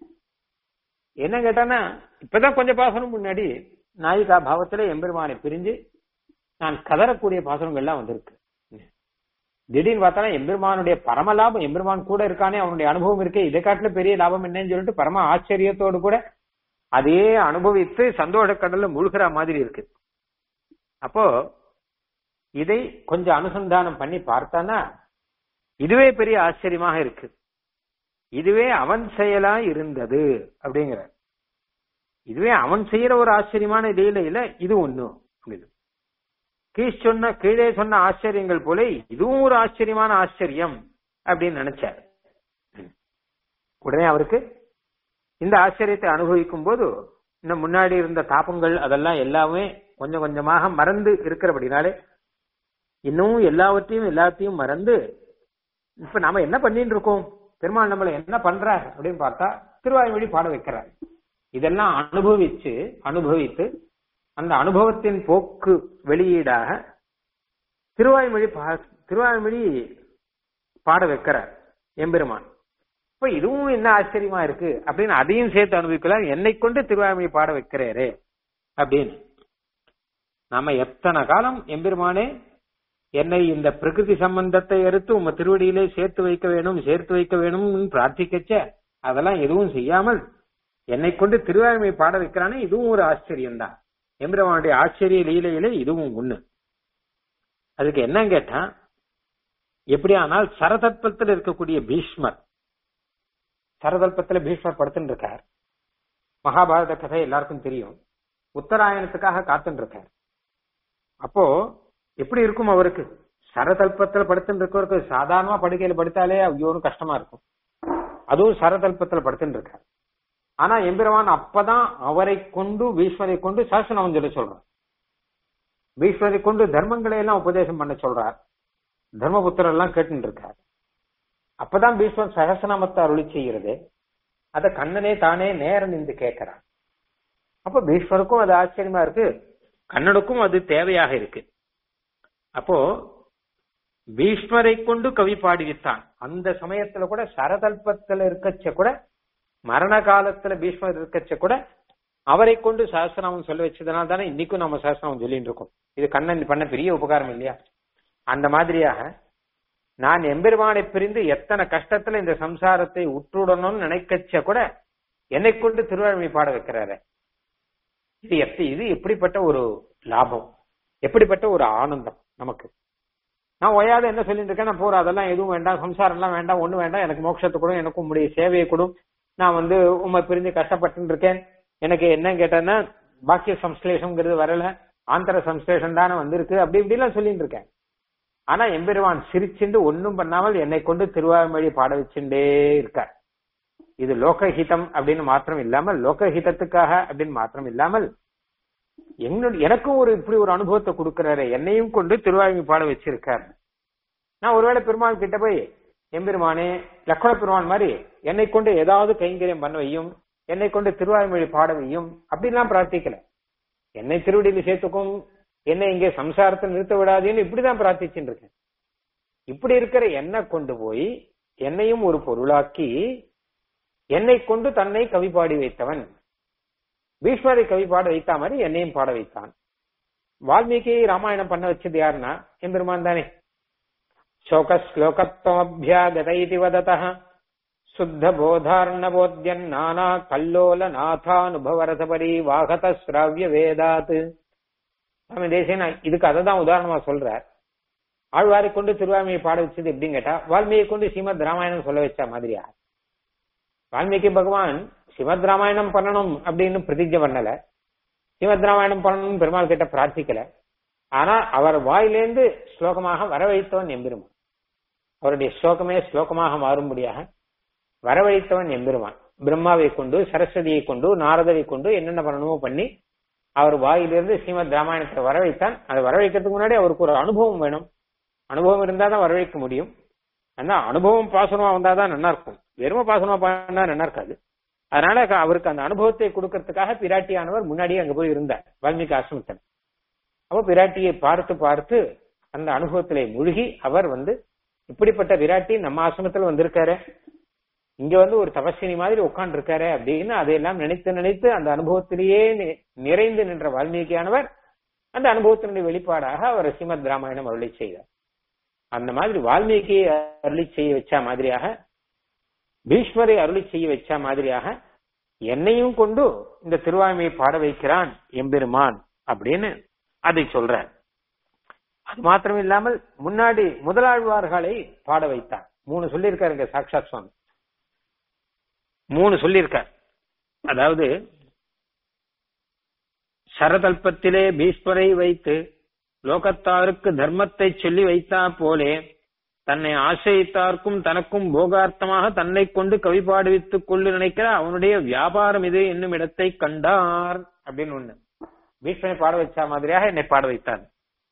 என்ன கேட்டானா இப்பதான் கொஞ்சம் பாசனம் முன்னாடி நாயிகா பாவத்துல எம்பெருமானை பிரிஞ்சு நான் கதறக்கூடிய பாசனங்கள்லாம் வந்திருக்கு திடீர்னு பார்த்தாலும் எம்பெருமானுடைய பரம லாபம் எம்பெருமான் கூட இருக்கானே அவனுடைய அனுபவம் இருக்கே இதை காட்டுல பெரிய லாபம் என்னன்னு சொல்லிட்டு பரம ஆச்சரியத்தோடு கூட அதையே அனுபவித்து சந்தோஷ கடல்ல மூழ்கிற மாதிரி இருக்கு அப்போ இதை கொஞ்சம் அனுசந்தானம் பண்ணி பார்த்தானா இதுவே பெரிய ஆச்சரியமாக இருக்கு இதுவே அவன் செயலா இருந்தது அப்படிங்கிற இதுவே அவன் செய்யற ஒரு ஆச்சரியமான லீலையில இது ஒண்ணு அப்படின்னு கீழ் சொன்ன கீழே சொன்ன ஆச்சரியங்கள் போல இதுவும் ஒரு ஆச்சரியமான ஆச்சரியம் அப்படின்னு நினைச்சார் உடனே அவருக்கு இந்த ஆச்சரியத்தை அனுபவிக்கும் போது இன்னும் முன்னாடி இருந்த தாபங்கள் அதெல்லாம் எல்லாமே கொஞ்சம் கொஞ்சமாக மறந்து இருக்கிறபடினாலே இன்னும் எல்லாவற்றையும் எல்லாத்தையும் மறந்து இப்ப நாம என்ன பண்ணிட்டு இருக்கோம் பெருமாள் நம்மள என்ன பண்றார் அப்படின்னு பார்த்தா திருவாய்மொழி பாட வைக்கிறார் இதெல்லாம் அனுபவிச்சு அனுபவித்து அந்த அனுபவத்தின் போக்கு வெளியீடாக திருவாய்மொழி பா- திருவாய்மொழி பாட வைக்கிறார் எம்பெருமான் இப்ப இதுவும் என்ன ஆச்சரியமா இருக்கு அப்படின்னு அதையும் சேர்த்து அனுபவிக்கலாம் என்னை கொண்டு திருவாய்மொழி பாட வைக்கிறாரே அப்படின்னு நாம எத்தனை காலம் எம்பெருமானே என்னை இந்த பிரகிருதி சம்பந்தத்தை எடுத்து உங்க திருவடியிலே சேர்த்து வைக்க வேணும் சேர்த்து வைக்க வேணும்னு பிரார்த்திக்கச்ச அதெல்லாம் எதுவும் செய்யாமல் என்னை கொண்டு திருவாய்மொழி பாட வைக்கிறானே இதுவும் ஒரு ஆச்சரியம் தான் எம்பெருமானுடைய ஆச்சரிய லீலையிலே இதுவும் ஒண்ணு அதுக்கு என்ன கேட்டா எப்படியானால் சரதத்பத்தில் இருக்கக்கூடிய பீஷ்மர் சரதல்பத்துல பீஷ்மர் படுத்துட்டு இருக்கார் மகாபாரத கதை எல்லாருக்கும் தெரியும் உத்தராயணத்துக்காக காத்துட்டு இருக்கார் அப்போ எப்படி இருக்கும் அவருக்கு சரதல்பத்துல படுத்துட்டு இருக்கவருக்கு சாதாரணமா படுக்கையில படுத்தாலே ஐயோன்னு கஷ்டமா இருக்கும் அதுவும் சரதல்பத்துல படுத்துட்டு இருக்கார் ஆனா எம்பெருமான் அப்பதான் அவரை கொண்டு பீஷ்மரை கொண்டு சாசனம் சொல்லி சொல்றார் பீஷ்மரை கொண்டு தர்மங்களை எல்லாம் உபதேசம் பண்ண சொல்றார் தர்மபுத்திரர் எல்லாம் கேட்டுட்டு இருக்கார் அப்பதான் பீஷ்மர் சகசநாமத்தை அருளி செய்கிறது அத கண்ணனே தானே நேர நின்று கேட்கிறான் அப்ப பீஷ்மருக்கும் அது ஆச்சரியமா இருக்கு கண்ணனுக்கும் அது தேவையாக இருக்கு அப்போ பீஷ்மரை கொண்டு கவி பாடிவித்தான் அந்த சமயத்துல கூட சரதல்பத்துல இருக்கச்ச கூட மரண காலத்துல பீஷ்மர் இருக்கச்ச கூட அவரை கொண்டு சஹஸ்ரநாமம் சொல்ல வச்சதுனால தானே இன்னைக்கும் நம்ம சஹஸ்ரநாமம் சொல்லிட்டு இருக்கோம் இது கண்ணன் பண்ண பெரிய உபகாரம் இல்லையா அந்த மாதிரியாக நான் எம்பெருமானை பிரிந்து எத்தனை கஷ்டத்துல இந்த சம்சாரத்தை உற்றுடணும்னு நினைக்கச்ச கூட என்னை கொண்டு திருவாழ்மை பாட வைக்கிறாரு இது எப்படி இது எப்படிப்பட்ட ஒரு லாபம் எப்படிப்பட்ட ஒரு ஆனந்தம் நமக்கு நான் ஒயாத என்ன சொல்லிட்டு இருக்கேன் நான் போற அதெல்லாம் எதுவும் வேண்டாம் சம்சாரம் எல்லாம் வேண்டாம் ஒண்ணு வேண்டாம் எனக்கு மோட்சத்தை கொடும் எனக்கு உங்களுடைய சேவையை கொடும் நான் வந்து உண்மை பிரிஞ்சு கஷ்டப்பட்டு இருக்கேன் எனக்கு என்ன கேட்டேன்னா பாக்கிய சம்ஸ்லேஷம்ங்கிறது வரல ஆந்தர சம்ஸ்லேஷம் தானே வந்திருக்கு அப்படி இப்படி எல்லாம் சொல்லிட்டு இருக்கேன் ஆனா எம்பெருமான் சிரிச்சுண்டு ஒன்னும் பண்ணாமல் என்னை கொண்டு திருவாய்மொழி பாட வச்சுட்டே இருக்கார் இது லோகஹிதம் அப்படின்னு மாத்திரம் இல்லாமல் லோகஹிதத்துக்காக அப்படின்னு மாத்திரம் இல்லாமல் என்னுடைய எனக்கும் ஒரு இப்படி ஒரு அனுபவத்தை கொடுக்கிறாரு என்னையும் கொண்டு திருவாய்மொழி பாட வச்சிருக்கார் நான் ஒருவேளை பெருமாள் கிட்ட போய் எம்பெருமானே லக்ஷ்மண பெருமான் மாதிரி என்னை கொண்டு ஏதாவது கைங்கரியம் பண்ண வையும் என்னை கொண்டு திருவாய்மொழி பாட வையும் அப்படிலாம் பிரார்த்திக்கல என்னை திருவடியில் சேர்த்துக்கும் என்னை இங்கே சம்சாரத்தை நிறுத்த விடாதேன்னு இப்படிதான் பிரார்த்திச்சுட்டு இருக்கேன் இப்படி இருக்கிற என்னை கொண்டு போய் என்னையும் ஒரு பொருளாக்கி என்னை கொண்டு தன்னை கவி பாடி வைத்தவன் பீஷ்மரை கவி பாட வைத்தா மாதிரி என்னையும் பாட வைத்தான் வால்மீகி ராமாயணம் பண்ண வச்சது யாருன்னா எம்பெருமான் தானே சோக ஸ்லோகத்வமபியாகத இது வதத சுத்த போதார்ணபோத்யன் நானா கல்லோல நாதானுபவரசபரி வாகத ஸ்ராவிய வேதாத் சுவாமி தேசியன் இதுக்கு அதை தான் உதாரணமா சொல்றார் ஆழ்வாரை கொண்டு திருவாமியை பாட வச்சது எப்படின்னு கேட்டா வால்மீகை கொண்டு ஸ்ரீமத் ராமாயணம் சொல்ல வச்ச மாதிரியா வால்மீகி பகவான் ஸ்ரீமத் ராமாயணம் பண்ணணும் அப்படின்னு பிரதிஜை பண்ணல ஸ்ரீமத் ராமாயணம் பண்ணணும் பெருமாள் கிட்ட பிரார்த்திக்கல ஆனா அவர் வாயிலேந்து ஸ்லோகமாக வரவைத்தவன் எம்பெருமான் அவருடைய ஸ்லோகமே ஸ்லோகமாக மாறும்படியாக வரவழைத்தவன் எம்பெருமான் பிரம்மாவை கொண்டு சரஸ்வதியை கொண்டு நாரதரை கொண்டு என்னென்ன பண்ணணுமோ பண்ணி அவர் வாயிலிருந்து ஸ்ரீமத் ராமாயணத்தை வரவைத்தான் அதை வரவைக்கிறதுக்கு முன்னாடி அவருக்கு ஒரு அனுபவம் வேணும் அனுபவம் இருந்தா தான் வரவைக்க முடியும் ஆனா அனுபவம் பாசனமா வந்தா தான் நல்லா இருக்கும் வெறும பாசனமா பண்ணா நல்லா இருக்காது அதனால க- அவருக்கு அந்த அனுபவத்தை கொடுக்கறதுக்காக பிராட்டியானவர் முன்னாடியே அங்க போய் இருந்தார் வால்மீகி ஆசிரமத்தில் அப்போ பிராட்டியை பார்த்து பார்த்து அந்த அனுபவத்திலே மூழ்கி அவர் வந்து இப்படிப்பட்ட விராட்டி நம்ம ஆசிரமத்தில் வந்திருக்காரு இங்க வந்து ஒரு தபஸ்வினி மாதிரி உட்கார்ந்து இருக்காரு அப்படின்னு அதையெல்லாம் நினைத்து நினைத்து அந்த அனுபவத்திலேயே நி- நிறைந்து நின்ற வால்மீகியானவர் அந்த அனுபவத்தினுடைய வெளிப்பாடாக அவர் ஸ்ரீமத் ராமாயணம் அருளி செய்தார் அந்த மாதிரி வால்மீகியை அருளி செய்ய வச்ச மாதிரியாக பீஷ்மரை அருளி செய்ய வச்ச மாதிரியாக என்னையும் கொண்டு இந்த திருவாய்மையை பாட வைக்கிறான் எம்பெருமான் அப்படின்னு அதை சொல்றார் அது மாத்திரம் இல்லாமல் முன்னாடி முதலாழ்வார்களை பாட வைத்தார் மூணு சொல்லியிருக்காருங்க சாக்ஷாத் சுவாமி மூணு சொல்லியிருக்கார் அதாவது சரதல்பத்திலே பீஷ்மரை வைத்து லோகத்தாருக்கு தர்மத்தை சொல்லி வைத்தா போலே தன்னை ஆசிரித்தார்க்கும் தனக்கும் போகார்த்தமாக தன்னை கொண்டு கவி பாடுவித்துக் கொண்டு நினைக்கிற அவனுடைய வியாபாரம் இது என்னும் இடத்தை கண்டார் அப்படின்னு ஒண்ணு பீஷ்மனை பாட வச்ச மாதிரியாக என்னை பாட வைத்தான்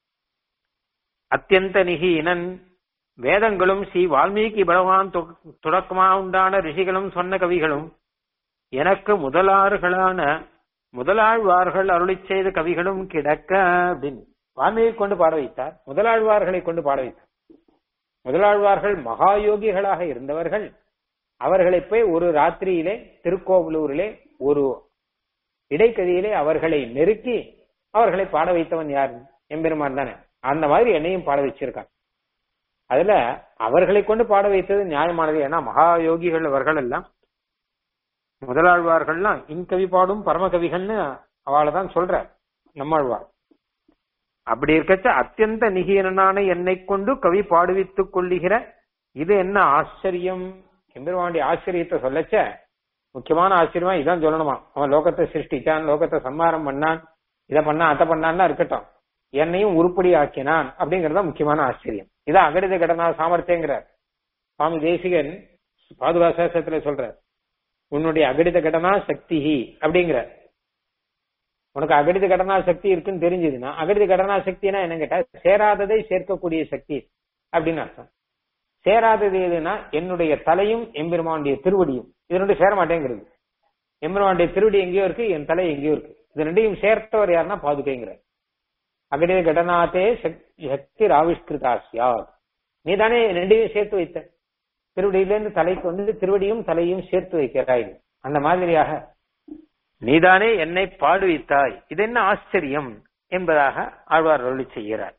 அத்தியந்த நிகீனன் வேதங்களும் ஸ்ரீ வால்மீகி பகவான் தொடக்கமா உண்டான ரிஷிகளும் சொன்ன கவிகளும் எனக்கு முதலாறுகளான முதலாழ்வார்கள் அருளி செய்த கவிகளும் கிடக்க அப்படின்னு வால்மீகி கொண்டு பாட வைத்தார் முதலாழ்வார்களை கொண்டு பாட வைத்தார் முதலாழ்வார்கள் மகாயோகிகளாக இருந்தவர்கள் அவர்களை போய் ஒரு ராத்திரியிலே திருக்கோவிலூரிலே ஒரு இடைக்கதியிலே அவர்களை நெருக்கி அவர்களை பாட வைத்தவன் யார் எம்பெருமான் தானே அந்த மாதிரி என்னையும் பாட வச்சிருக்கான் அதுல அவர்களை கொண்டு பாட வைத்தது நியாயமானது ஏன்னா மகா யோகிகள் அவர்கள் எல்லாம் முதலாழ்வார்கள்லாம் இன்கவி பாடும் பரமகவிகள்னு அவளை தான் சொல்ற நம்மாழ்வார் அப்படி இருக்கச்ச அத்தியந்த நிகீனனான என்னை கொண்டு கவி பாடுவித்துக் கொள்ளுகிற இது என்ன ஆச்சரியம் எம்பெருமாண்டி ஆச்சரியத்தை சொல்லச்ச முக்கியமான ஆச்சரியமா இதான் சொல்லணுமா அவன் லோகத்தை சிருஷ்டிச்சான் லோகத்தை சம்மாரம் பண்ணான் இதை பண்ணான் அதை பண்ணான்னா இருக்கட்டும் என்னையும் உருப்படி ஆக்கினான் அப்படிங்கறத முக்கியமான ஆச்சரியம் இதான் அகடித கடனா சாமர்த்தியங்கிறார் சுவாமி தேசிகன் பாதுகா சேஷத்துல சொல்றார் உன்னுடைய அகடித கடனா சக்தி அப்படிங்கிற உனக்கு அகடித கடனா சக்தி இருக்குன்னு தெரிஞ்சதுன்னா அகடித கடனா சக்தினா என்ன கேட்டா சேராததை சேர்க்கக்கூடிய சக்தி அப்படின்னு அர்த்தம் சேராதது எதுனா என்னுடைய தலையும் எம்பெருமானுடைய திருவடியும் இது ரெண்டும் சேர மாட்டேங்கிறது எம்பெருமானுடைய திருவடி எங்கேயோ இருக்கு என் தலை எங்கேயோ இருக்கு இது ரெண்டையும் சேர்த்தவர் யாருன்னா பாதுகைங்கிற அகடித கடனாத்தே சக்தி ராவிஷ்கிருதாசியா நீ தானே ரெண்டையும் சேர்த்து வைத்த திருவடியிலிருந்து தலைக்கு வந்து திருவடியும் தலையும் சேர்த்து வைக்கிறாய் அந்த மாதிரியாக நீதானே என்னை பாடுவித்தாய் இது என்ன ஆச்சரியம் என்பதாக ஆழ்வார் அருளி செய்கிறார்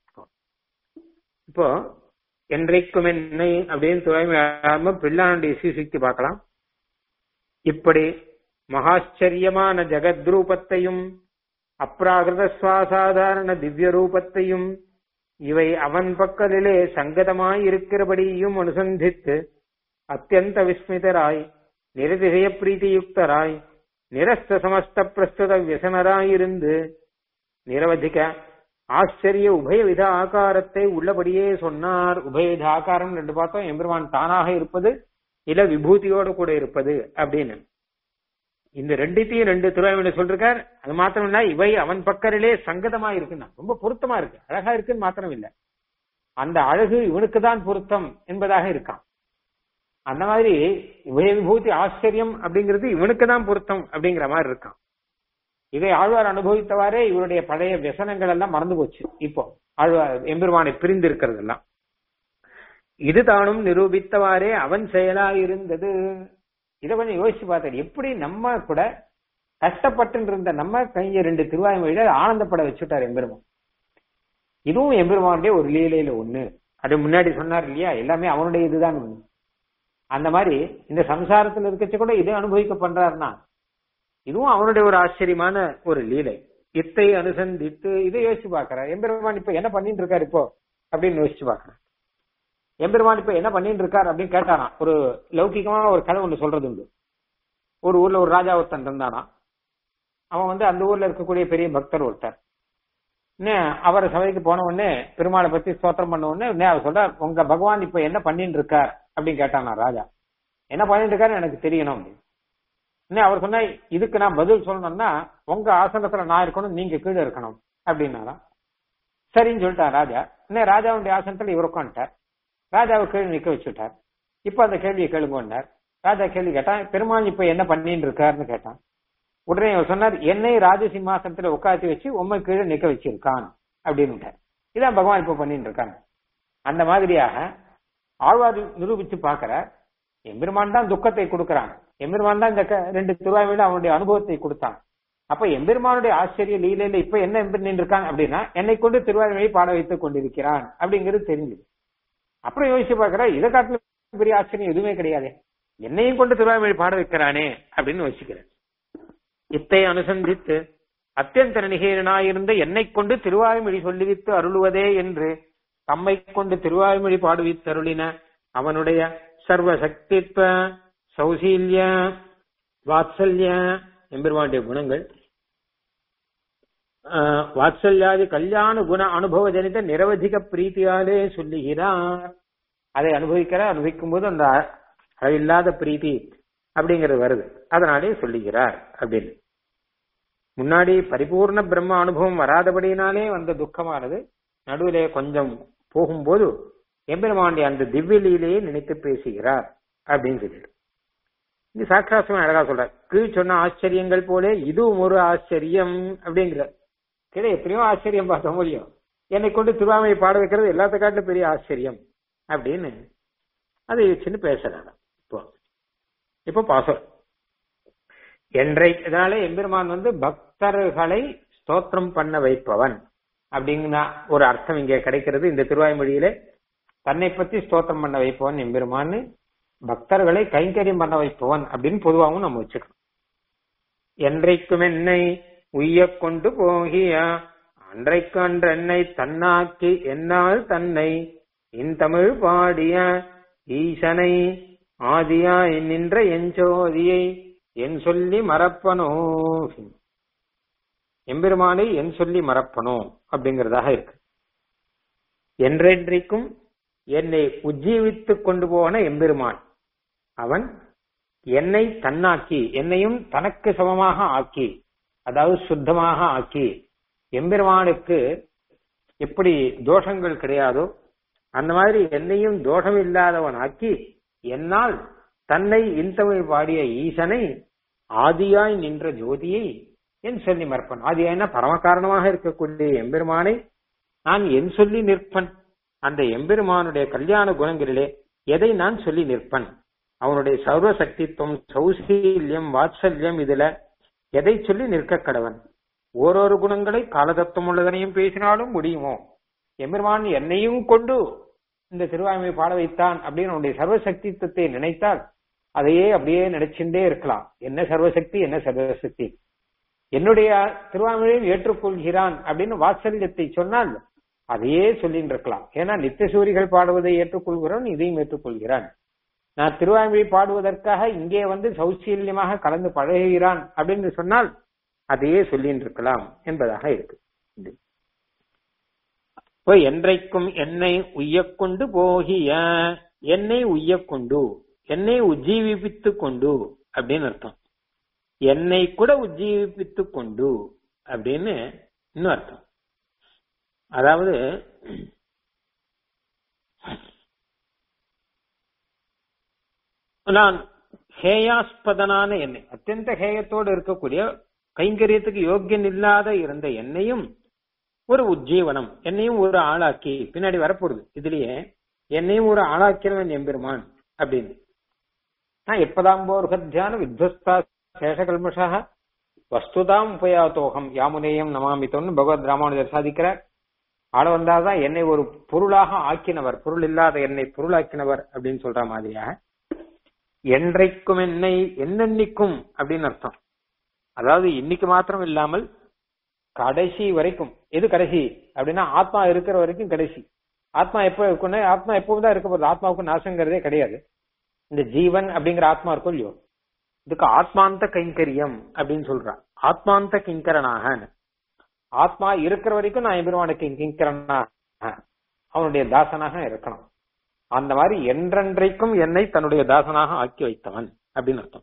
இப்போ என்றைக்கும் என்னை அப்படின்னு துறைமையாம பிள்ளானுடைய சீசிக்கு பார்க்கலாம் இப்படி மகாச்சரியமான ஜெகத்ரூபத்தையும் அப்ராகிருத சுவாசாதாரண திவ்ய ரூபத்தையும் இவை அவன் பக்கத்திலே சங்கதமாய் இருக்கிறபடியும் அனுசந்தித்து அத்தியந்த விஸ்மிதராய் நிரதிசய பிரீதியுக்தராய் நிரஸ்த சமஸ்த பிரஸ்துத வியசனராயிருந்து நிரவதிக ஆச்சரிய உபயவித ஆகாரத்தை உள்ளபடியே சொன்னார் உபயவித ஆகாரம் ரெண்டு பார்த்தோம் எம்பெருமான் தானாக இருப்பது இல்ல விபூதியோடு கூட இருப்பது அப்படின்னு இந்த ரெண்டுத்தையும் ரெண்டு திருவாயுமொழி சொல்றார் அது மாத்திரம் இல்ல இவை அவன் பக்கரிலே சங்கதமா இருக்குன்னா ரொம்ப பொருத்தமா இருக்கு அழகா இருக்குன்னு மாத்திரம் இல்ல அந்த அழகு இவனுக்கு தான் பொருத்தம் என்பதாக இருக்கான் அந்த மாதிரி உபய விபூதி ஆச்சரியம் அப்படிங்கிறது இவனுக்கு தான் பொருத்தம் அப்படிங்கிற மாதிரி இருக்கான் இதை ஆழ்வார் அனுபவித்தவாறே இவருடைய பழைய விசனங்கள் எல்லாம் மறந்து போச்சு இப்போ ஆழ்வார் எம்பெருமானை பிரிந்து இருக்கிறதெல்லாம் இது தானும் நிரூபித்தவாறே அவன் செயலா இருந்தது இதை கொஞ்சம் யோசிச்சு பார்த்தேன் எப்படி நம்ம கூட கஷ்டப்பட்டு இருந்த நம்ம கைய ரெண்டு திருவாய்மொழியில ஆனந்தப்பட வச்சுட்டார் எம்பெருமான் இதுவும் எம்பெருமானுடைய ஒரு லீலையில ஒண்ணு அது முன்னாடி சொன்னார் இல்லையா எல்லாமே அவனுடைய இதுதான் ஒண்ணு அந்த மாதிரி இந்த சம்சாரத்துல இருக்கச்ச கூட இதை அனுபவிக்க பண்றாருன்னா இதுவும் அவனுடைய ஒரு ஆச்சரியமான ஒரு லீலை இத்தை அனுசந்தித்து இதை யோசிச்சு பாக்குறார் எம்பெருமான் இப்ப என்ன பண்ணிட்டு இருக்காரு இப்போ அப்படின்னு யோசிச்சு பாக்குறேன் எம்பெருமான் இப்ப என்ன பண்ணிட்டு இருக்கார் அப்படின்னு கேட்டாராம் ஒரு லௌகிகமான ஒரு கதை ஒண்ணு சொல்றது உண்டு ஒரு ஊர்ல ஒரு ராஜா ஒருத்தன் இருந்தானா அவன் வந்து அந்த ஊர்ல இருக்கக்கூடிய பெரிய பக்தர் ஒருத்தர் அவர் சபைக்கு போன உடனே பெருமாளை பத்தி ஸ்தோத்திரம் பண்ண உடனே அவர் சொல்றார் உங்க பகவான் இப்ப என்ன பண்ணிட்டு இருக்கார் அப்படின்னு கேட்டானா ராஜா என்ன பண்ணிட்டு இருக்காரு எனக்கு தெரியணும் அப்படின்னு அவர் சொன்னா இதுக்கு நான் பதில் சொல்லணும்னா உங்க ஆசனத்துல நான் இருக்கணும் நீங்க கீழே இருக்கணும் அப்படின்னாராம் சரின்னு சொல்லிட்டான் ராஜா இன்னும் ராஜாவுடைய ஆசனத்துல இவர் உட்காந்துட்டார் ராஜாவை கேள்வி நிக்க வச்சுட்டார் இப்ப அந்த கேள்வியை கேளுங்கன்னார் ராஜா கேள்வி கேட்டான் பெருமாள் இப்ப என்ன பண்ணிட்டு இருக்காருன்னு கேட்டான் உடனே அவர் சொன்னார் என்னை ராஜ சிம்மாசனத்துல உட்காத்தி வச்சு உண்மை கீழே நிக்க வச்சிருக்கான் அப்படின்னு இதான் பகவான் இப்ப பண்ணிட்டு இருக்காங்க அந்த மாதிரியாக ஆழ்வார் நிரூபிச்சு பாக்குற எம்பெருமான் தான் துக்கத்தை கொடுக்கறான் எம்பெருமான் தான் இந்த ரெண்டு திருவாய்மையில அவனுடைய அனுபவத்தை கொடுத்தான் அப்ப எம்பெருமானுடைய ஆச்சரிய லீலையில இப்ப என்ன எம்பெருமான் இருக்கான் அப்படின்னா என்னை கொண்டு திருவாய்மொழியை பாட வைத்துக் கொண்டிருக்கிறான் அப்படிங்கிறது தெரிஞ்சுது அப்புறம் யோசிச்சு பாக்குற இதை காட்டில பெரிய ஆச்சரியம் எதுவுமே கிடையாது என்னையும் கொண்டு திருவாய்மொழி பாட வைக்கிறானே அப்படின்னு யோசிக்கிறேன் இத்தை அனுசந்தித்து அத்தியந்த நிகழனாயிருந்த என்னை கொண்டு திருவாய்மொழி சொல்லிவித்து அருளுவதே என்று தம்மை கொண்டு திருவாய்மொழி பாடுவித்தருளின அவனுடைய சர்வ சக்தித்வ சௌசீல்ய வாத்சல்ய எம்பெருமானுடைய குணங்கள் ஆஹ், வாத்சல்யாதி கல்யாண குண அனுபவ ஜனித நிரவதிக பிரீத்தியாலே சொல்லுகிறார் அதை அனுபவிக்கிற அனுபவிக்கும் போது அந்த அளவில்லாத பிரீத்தி அப்படிங்கிறது வருது அதனாலே சொல்லுகிறார் அப்படின்னு முன்னாடி பரிபூர்ண பிரம்ம அனுபவம் வராதபடியினாலே வந்த துக்கமானது நடுவிலே கொஞ்சம் போகும்போது எம்பெருமாண்டி அந்த திவ்யலீலையை நினைத்து பேசுகிறார் அப்படின்னு சொல்லிட்டு இங்க சாட்சாசம் அழகா சொல்றார் கீழ் சொன்ன ஆச்சரியங்கள் போல இதுவும் ஒரு ஆச்சரியம் அப்படிங்கிற கீழே எத்தனையோ ஆச்சரியம் பார்க்க முடியும் என்னை கொண்டு திருவாமையை பாட வைக்கிறது எல்லாத்த காட்டிலும் பெரிய ஆச்சரியம் அப்படின்னு அதை வச்சுன்னு பேசுறாங்க இப்போ இப்போ பாசம் என்றை இதனால எம்பெருமான் வந்து பக்தர்களை ஸ்தோத்திரம் பண்ண வைப்பவன் அப்படிங்கிற ஒரு அர்த்தம் இங்கே கிடைக்கிறது இந்த திருவாய்மொழியிலே தன்னை பத்தி ஸ்தோத்திரம் பண்ண வைப்பவன் எம்பெருமான்னு பக்தர்களை கைங்கரியம் பண்ண வைப்பவன் அப்படின்னு பொதுவாகவும் நம்ம வச்சுக்கணும் என்றைக்கும் என்னை உய்யக் கொண்டு போகிய அன்றைக்கு அன்றென்னை தன்னாக்கி என்னால் தன்னை இன்தமிழ் பாடிய ஈசனை ஆதியாய் நின்ற எஞ்சோதியை என் சொல்லி மறப்பனோ எம்பெருமானை என் சொல்லி மறப்பனோ அப்படிங்கறதாக இருக்கு என்றென்றைக்கும் என்னை உஜ்ஜீவித்துக் கொண்டு போன எம்பெருமான் அவன் என்னை தன்னாக்கி என்னையும் தனக்கு சமமாக ஆக்கி அதாவது சுத்தமாக ஆக்கி எம்பெருமானுக்கு எப்படி தோஷங்கள் கிடையாதோ அந்த மாதிரி என்னையும் தோஷம் இல்லாதவன் ஆக்கி என்னால் தன்னை இன்தமிழ் பாடிய ஈசனை ஆதியாய் நின்ற ஜோதியை என் சொல்லி மறப்பன் ஆதியாய்னா பரம காரணமாக இருக்கக்கூடிய எம்பெருமானை நான் என் சொல்லி நிற்பன் அந்த எம்பெருமானுடைய கல்யாண குணங்களிலே எதை நான் சொல்லி நிற்பன் அவனுடைய சர்வ சக்தித்துவம் சௌசீல்யம் வாத்சல்யம் இதுல எதை சொல்லி நிற்க கடவன் ஓரொரு குணங்களை காலதத்துவம் உள்ளதனையும் பேசினாலும் முடியுமோ எம்பெருமான் என்னையும் கொண்டு இந்த திருவாய்மை பாட வைத்தான் அப்படின்னு அவனுடைய சர்வசக்தித்துவத்தை நினைத்தால் அதையே அப்படியே நினைச்சுட்டே இருக்கலாம் என்ன சர்வசக்தி என்ன சர்வசக்தி என்னுடைய திருவாய்மொழியும் ஏற்றுக்கொள்கிறான் அப்படின்னு வாத்சல்யத்தை சொன்னால் அதையே சொல்லிட்டு இருக்கலாம் ஏன்னா நித்தியசூரிகள் பாடுவதை ஏற்றுக்கொள்கிறோன் இதையும் ஏற்றுக்கொள்கிறான் நான் திருவாய்மொழி பாடுவதற்காக இங்கே வந்து சௌசீல்யமாக கலந்து பழகுகிறான் அப்படின்னு சொன்னால் அதையே சொல்லிட்டு இருக்கலாம் என்பதாக இருக்கு இப்போ என்றைக்கும் என்னை உய்யக் கொண்டு போகிய என்னை உய்யக் கொண்டு என்னை உஜ்ஜீவிப்பித்துக் கொண்டு அப்படின்னு அர்த்தம் என்னை கூட உஜ்ஜீவிப்பித்துக் கொண்டு அப்படின்னு இன்னும் அர்த்தம் அதாவது நான் ஹேயாஸ்பதனான என்னை அத்தியந்த ஹேயத்தோடு இருக்கக்கூடிய கைங்கரியத்துக்கு யோக்கியன் இல்லாத இருந்த என்னையும் ஒரு உஜ்ஜீவனம் என்னையும் ஒரு ஆளாக்கி பின்னாடி வரப்போகுது இதுலயே என்னையும் ஒரு ஆளாக்கிறவன் எம்பெருமான் அப்படின்னு நான் எப்பதாம்போர்கத்தியான வித்வஸ்தா சேஷகல்மஷாக வஸ்துதாம் உபயாத்தோகம் யாமுனேயம் நமாமித்தோன்னு பகவத் ராமானுஜர் சாதிக்கிறார் ஆள வந்தாதான் என்னை ஒரு பொருளாக ஆக்கினவர் பொருள் இல்லாத என்னை பொருளாக்கினவர் அப்படின்னு சொல்ற மாதிரியாக என்றைக்கும் என்னை என்னென்னைக்கும் அப்படின்னு அர்த்தம் அதாவது இன்னைக்கு மாத்திரம் இல்லாமல் கடைசி வரைக்கும் எது கடைசி அப்படின்னா ஆத்மா இருக்கிற வரைக்கும் கடைசி ஆத்மா எப்ப இருக்குன்னா ஆத்மா எப்பவும் தான் இருக்க போகுது ஆத்மாவுக்கு நாசங்கிறதே கிடையாது இந்த ஜீவன் அப்படிங்கிற ஆத்மா இருக்கும் இல்லையோ இதுக்கு ஆத்மாந்த கைங்கரியம் அப்படின்னு சொல்றான் ஆத்மாந்த கிங்கரனாக ஆத்மா இருக்கிற வரைக்கும் நான் எம்பெருமானுக்கு கிங்கரனாக அவனுடைய தாசனாக இருக்கணும் அந்த மாதிரி என்றென்றைக்கும் என்னை தன்னுடைய தாசனாக ஆக்கி வைத்தவன் அப்படின்னு அர்த்தம்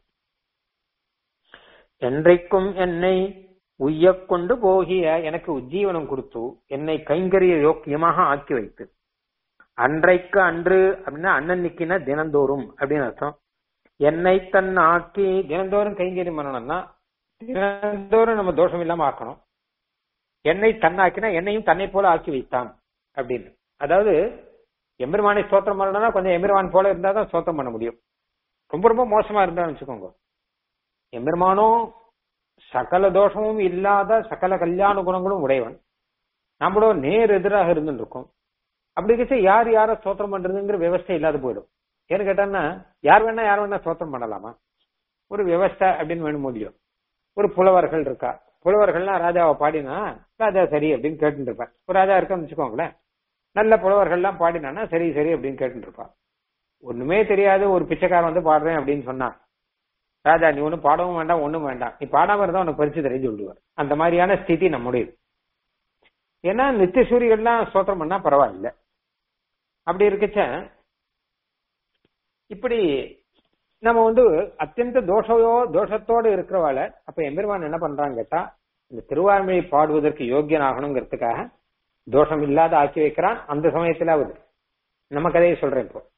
என்றைக்கும் என்னை உய்யக் கொண்டு போகிய எனக்கு உஜ்ஜீவனம் கொடுத்து என்னை கைங்கரிய யோக்கியமாக ஆக்கி வைத்து அன்றைக்கு அன்று அப்படின்னா அன்னன்னைக்குன்னா தினந்தோறும் அப்படின்னு அர்த்தம் என்னை தன் ஆக்கி தினந்தோறும் கைங்கரியம் பண்ணணும்னா தினந்தோறும் நம்ம தோஷம் இல்லாம ஆக்கணும் என்னை தன்னாக்கினா என்னையும் தன்னை போல ஆக்கி வைத்தான் அப்படின்னு அதாவது எம்பெருமானை ஸ்தோத்திரம் பண்ணணும்னா கொஞ்சம் எம்பெருமான் போல இருந்தா தான் ஸ்தோத்திரம் பண்ண முடியும் ரொம்ப ரொம்ப மோசமா இருந்தா வச்சுக்கோங்க எம்பெருமானோ சகல தோஷமும் இல்லாத சகல கல்யாண குணங்களும் உடையவன் நம்மளோ நேர் எதிராக இருந்துட்டு இருக்கோம் அப்படி இருக்க யார் யார ஸ்தோத்திரம் பண்றதுங்கிற விவஸ்தை இல்லாத போயிடும் ஏன்னு கேட்டான்னா யார் வேணா யார் வேணா ஸ்தோத்திரம் பண்ணலாமா ஒரு விவஸ்தை அப்படின்னு வேணும் முடியும் ஒரு புலவர்கள் இருக்கா புலவர்கள்லாம் ராஜாவை பாடினா ராஜா சரி அப்படின்னு கேட்டுட்டு இருப்பார் ஒரு ராஜா இருக்கான்னு வச்சுக்கோங்களேன் நல்ல புலவர்கள்லாம் பாடினானா சரி சரி அப்படின்னு கேட்டுட்டு இருப்பார் ஒண்ணுமே தெரியாது ஒரு பிச்சைக்காரன் வந்து பாடுறேன் அப்படின்னு சொன்னா ராஜா நீ ஒன்னும் பாடவும் வேண்டாம் ஒண்ணும் வேண்டாம் நீ பாடாம இருந்தா உனக்கு பரிசு தெரிஞ்சு விடுவார் அந்த மாதிரியான ஸ்திதி நம்முடையது ஏன்னா நித்திய சூரியெல்லாம் ஸ்தோத்திரம் பண்ணா பரவாயில்ல அப்படி இருக்கச்ச இப்படி நம்ம வந்து அத்தியந்த தோஷயோ தோஷத்தோடு இருக்கிறவாள அப்ப எம்பெருமான் என்ன பண்றாங்க கேட்டா இந்த திருவாய்மொழி பாடுவதற்கு யோக்கியனாகணுங்கிறதுக்காக தோஷம் இல்லாத ஆக்கி வைக்கிறான் அந்த சமயத்திலாவது நம்ம கதையை சொல்றேன் இப்போ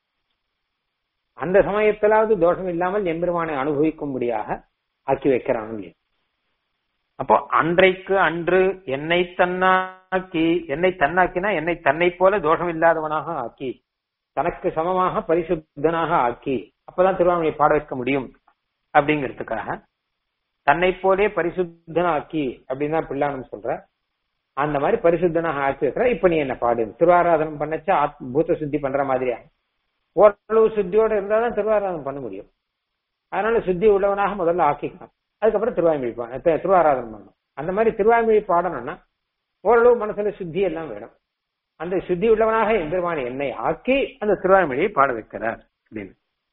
அந்த சமயத்திலாவது தோஷம் இல்லாமல் எம்பெருமானை அனுபவிக்கும்படியாக ஆக்கி வைக்கிறான் இல்லையா அப்போ அன்றைக்கு அன்று என்னை தன்னாக்கி என்னை தன்னாக்கினா என்னை தன்னை போல தோஷம் இல்லாதவனாக ஆக்கி தனக்கு சமமாக பரிசுத்தனாக ஆக்கி அப்பதான் திருவாமணியை பாட வைக்க முடியும் அப்படிங்கிறதுக்காக தன்னை போலே பரிசுத்தனாக்கி அப்படின்னு தான் பிள்ளானம் சொல்ற அந்த மாதிரி பரிசுத்தனாக ஆக்கி வைக்கிற இப்ப நீ என்ன பாடு திருவாராதனம் பண்ணச்சா ஆத்- பூத சுத்தி பண்ற மாதிரியா ஓரளவு சுத்தியோட இருந்தாதான் திருவாராதனம் பண்ண முடியும் அதனால சுத்தி உள்ளவனாக முதல்ல ஆக்கிக்கணும் அதுக்கப்புறம் திருவாய்மொழி பா- தி- திருவாராதனம் பண்ணணும் அந்த மாதிரி திருவாய்மொழி பாடணும்னா ஓரளவு மனசுல சுத்தி எல்லாம் வேணும் அந்த சுத்தி உள்ளவனாக எம்பெருமானை என்னை ஆக்கி அந்த திருவாய்மொழியை பாட வைக்கிறார் அப்படின்னு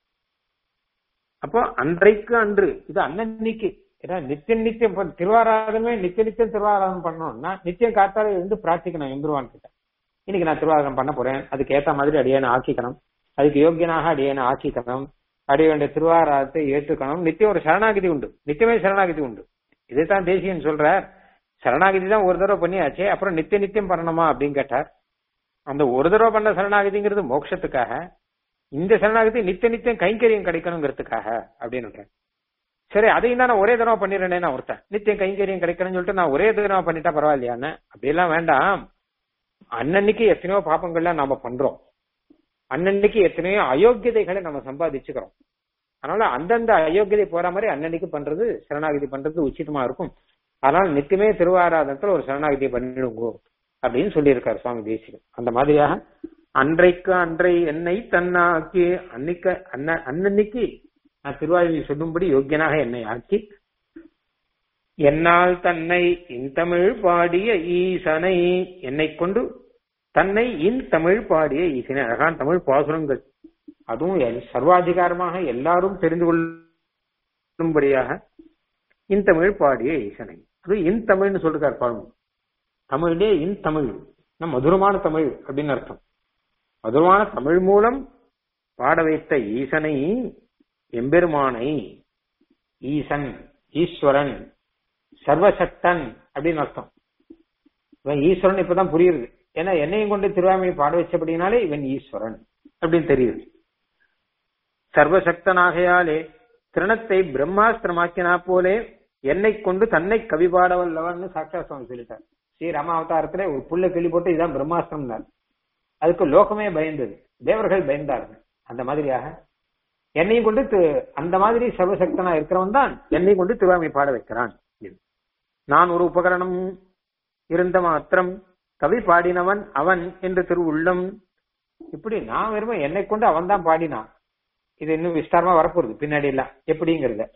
அப்போ அன்றைக்கு அன்று இது அன்னன்னைக்கு ஏன்னா நித்தியம் நித்தியம் இப்ப திருவாராதனமே நித்திய நித்தியம் திருவாராதனம் பண்ணணும்னா நித்தியம் காத்தால இருந்து பிரார்த்திக்கணும் எம்பெருமான் கிட்ட இன்னைக்கு நான் திருவாராதனம் பண்ண போறேன் அதுக்கு ஏத்த மாதிரி அடியேனை ஆக்கிக்கணும் அதுக்கு யோக்கியனாக அடியேனை ஆக்கிக்கணும் அடைய வேண்டிய திருவாராதத்தை ஏற்றுக்கணும் நித்தியம் ஒரு சரணாகதி உண்டு நித்தியமே சரணாகதி உண்டு இதைத்தான் தேசியன் சொல்றார் சரணாகதி தான் ஒரு தடவை பண்ணியாச்சே அப்புறம் நித்திய நித்தியம் பண்ணணுமா அப்படின்னு கேட்டார் அந்த ஒரு தடவை பண்ண சரணாகதிங்கிறது மோட்சத்துக்காக இந்த சரணாகதி நித்திய நித்தியம் கைங்கரியம் கிடைக்கணுங்கிறதுக்காக அப்படின்னு சரி அதையும் தான் நான் ஒரே தடவை பண்ணிடுறேனே நான் ஒருத்தன் நித்தியம் கைங்கரியம் கிடைக்கணும்னு சொல்லிட்டு நான் ஒரே தடவை பண்ணிட்டா பரவாயில்லையான்னு அப்படியெல்லாம் வேண்டாம் அன்னன்னைக்கு எத்தனையோ பாப்பங்கள்லாம் நாம பண்றோம் அன்னன்னைக்கு எத்தனையோ அயோக்கியதைகளை நம்ம சம்பாதிச்சுக்கிறோம் அதனால அந்தந்த அயோக்கியதை போற மாதிரி அன்னன்னைக்கு பண்றது சரணாகதி பண்றது உச்சிதமா இருக்கும் அதனால நித்தியமே திருவாராதனத்துல ஒரு சரணாகதியை பண்ணிடுங்கோ அப்படின்னு சொல்லியிருக்காரு சுவாமி தேசிகன் அந்த மாதிரியாக அன்றைக்கு அன்றை என்னை தன்னாக்கி அன்னைக்கு அன்ன அன்னன்னைக்கு நான் திருவாயூரை சொல்லும்படி யோக்கியனாக என்னை ஆக்கி என்னால் தன்னை இன்தமிழ் பாடிய ஈசனை என்னை கொண்டு தன்னை இன் தமிழ் பாடிய ஈசனை அழகான தமிழ் பாசுரங்கள் அதுவும் எல்- சர்வாதிகாரமாக எல்லாரும் தெரிந்து கொள்ளும்படியாக இன் தமிழ் பாடிய ஈசனை அது இன் தமிழ்னு சொல்லிருக்கார் பாருங்க தமிழிலே இன் தமிழ் நம் மதுரமான தமிழ் அப்படின்னு அர்த்தம் மதுரமான தமிழ் மூலம் பாட வைத்த ஈசனை எம்பெருமானை ஈசன் ஈஸ்வரன் சர்வசக்தன் அப்படின்னு அர்த்தம் இவன் ஈஸ்வரன் இப்பதான் புரியுது ஏன்னா என்னையும் கொண்டு திருவாமையை பாட வச்சபடினாலே இவன் ஈஸ்வரன் அப்படின்னு தெரியுது சர்வசக்தனாகையாலே திருணத்தை பிரம்மாஸ்திரமாக்கினா போலே என்னை கொண்டு தன்னை கவி பாட வல்லவன்னு சாட்சா சுவாமி சொல்லிட்டார் ஸ்ரீ ராமாவதாரத்துல ஒரு புல்ல கிளி போட்டு இதுதான் பிரம்மாஸ்திரம் அதுக்கு லோகமே பயந்தது தேவர்கள் பயந்தார்கள் அந்த மாதிரியாக என்னையும் கொண்டு தி- அந்த மாதிரி சர்வசக்தனா இருக்கிறவன் தான் என்னை கொண்டு திருவாமை பாட வைக்கிறான் நான் ஒரு உபகரணம் இருந்த மாத்திரம் கவி பாடினவன் அவன் என்று திருவுள்ளம் இப்படி நான் வெறும் என்னை கொண்டு அவன் தான் பாடினான் இது இன்னும் விஸ்தாரமா வரப்போகுது பின்னாடி எல்லாம் எப்படிங்கிறத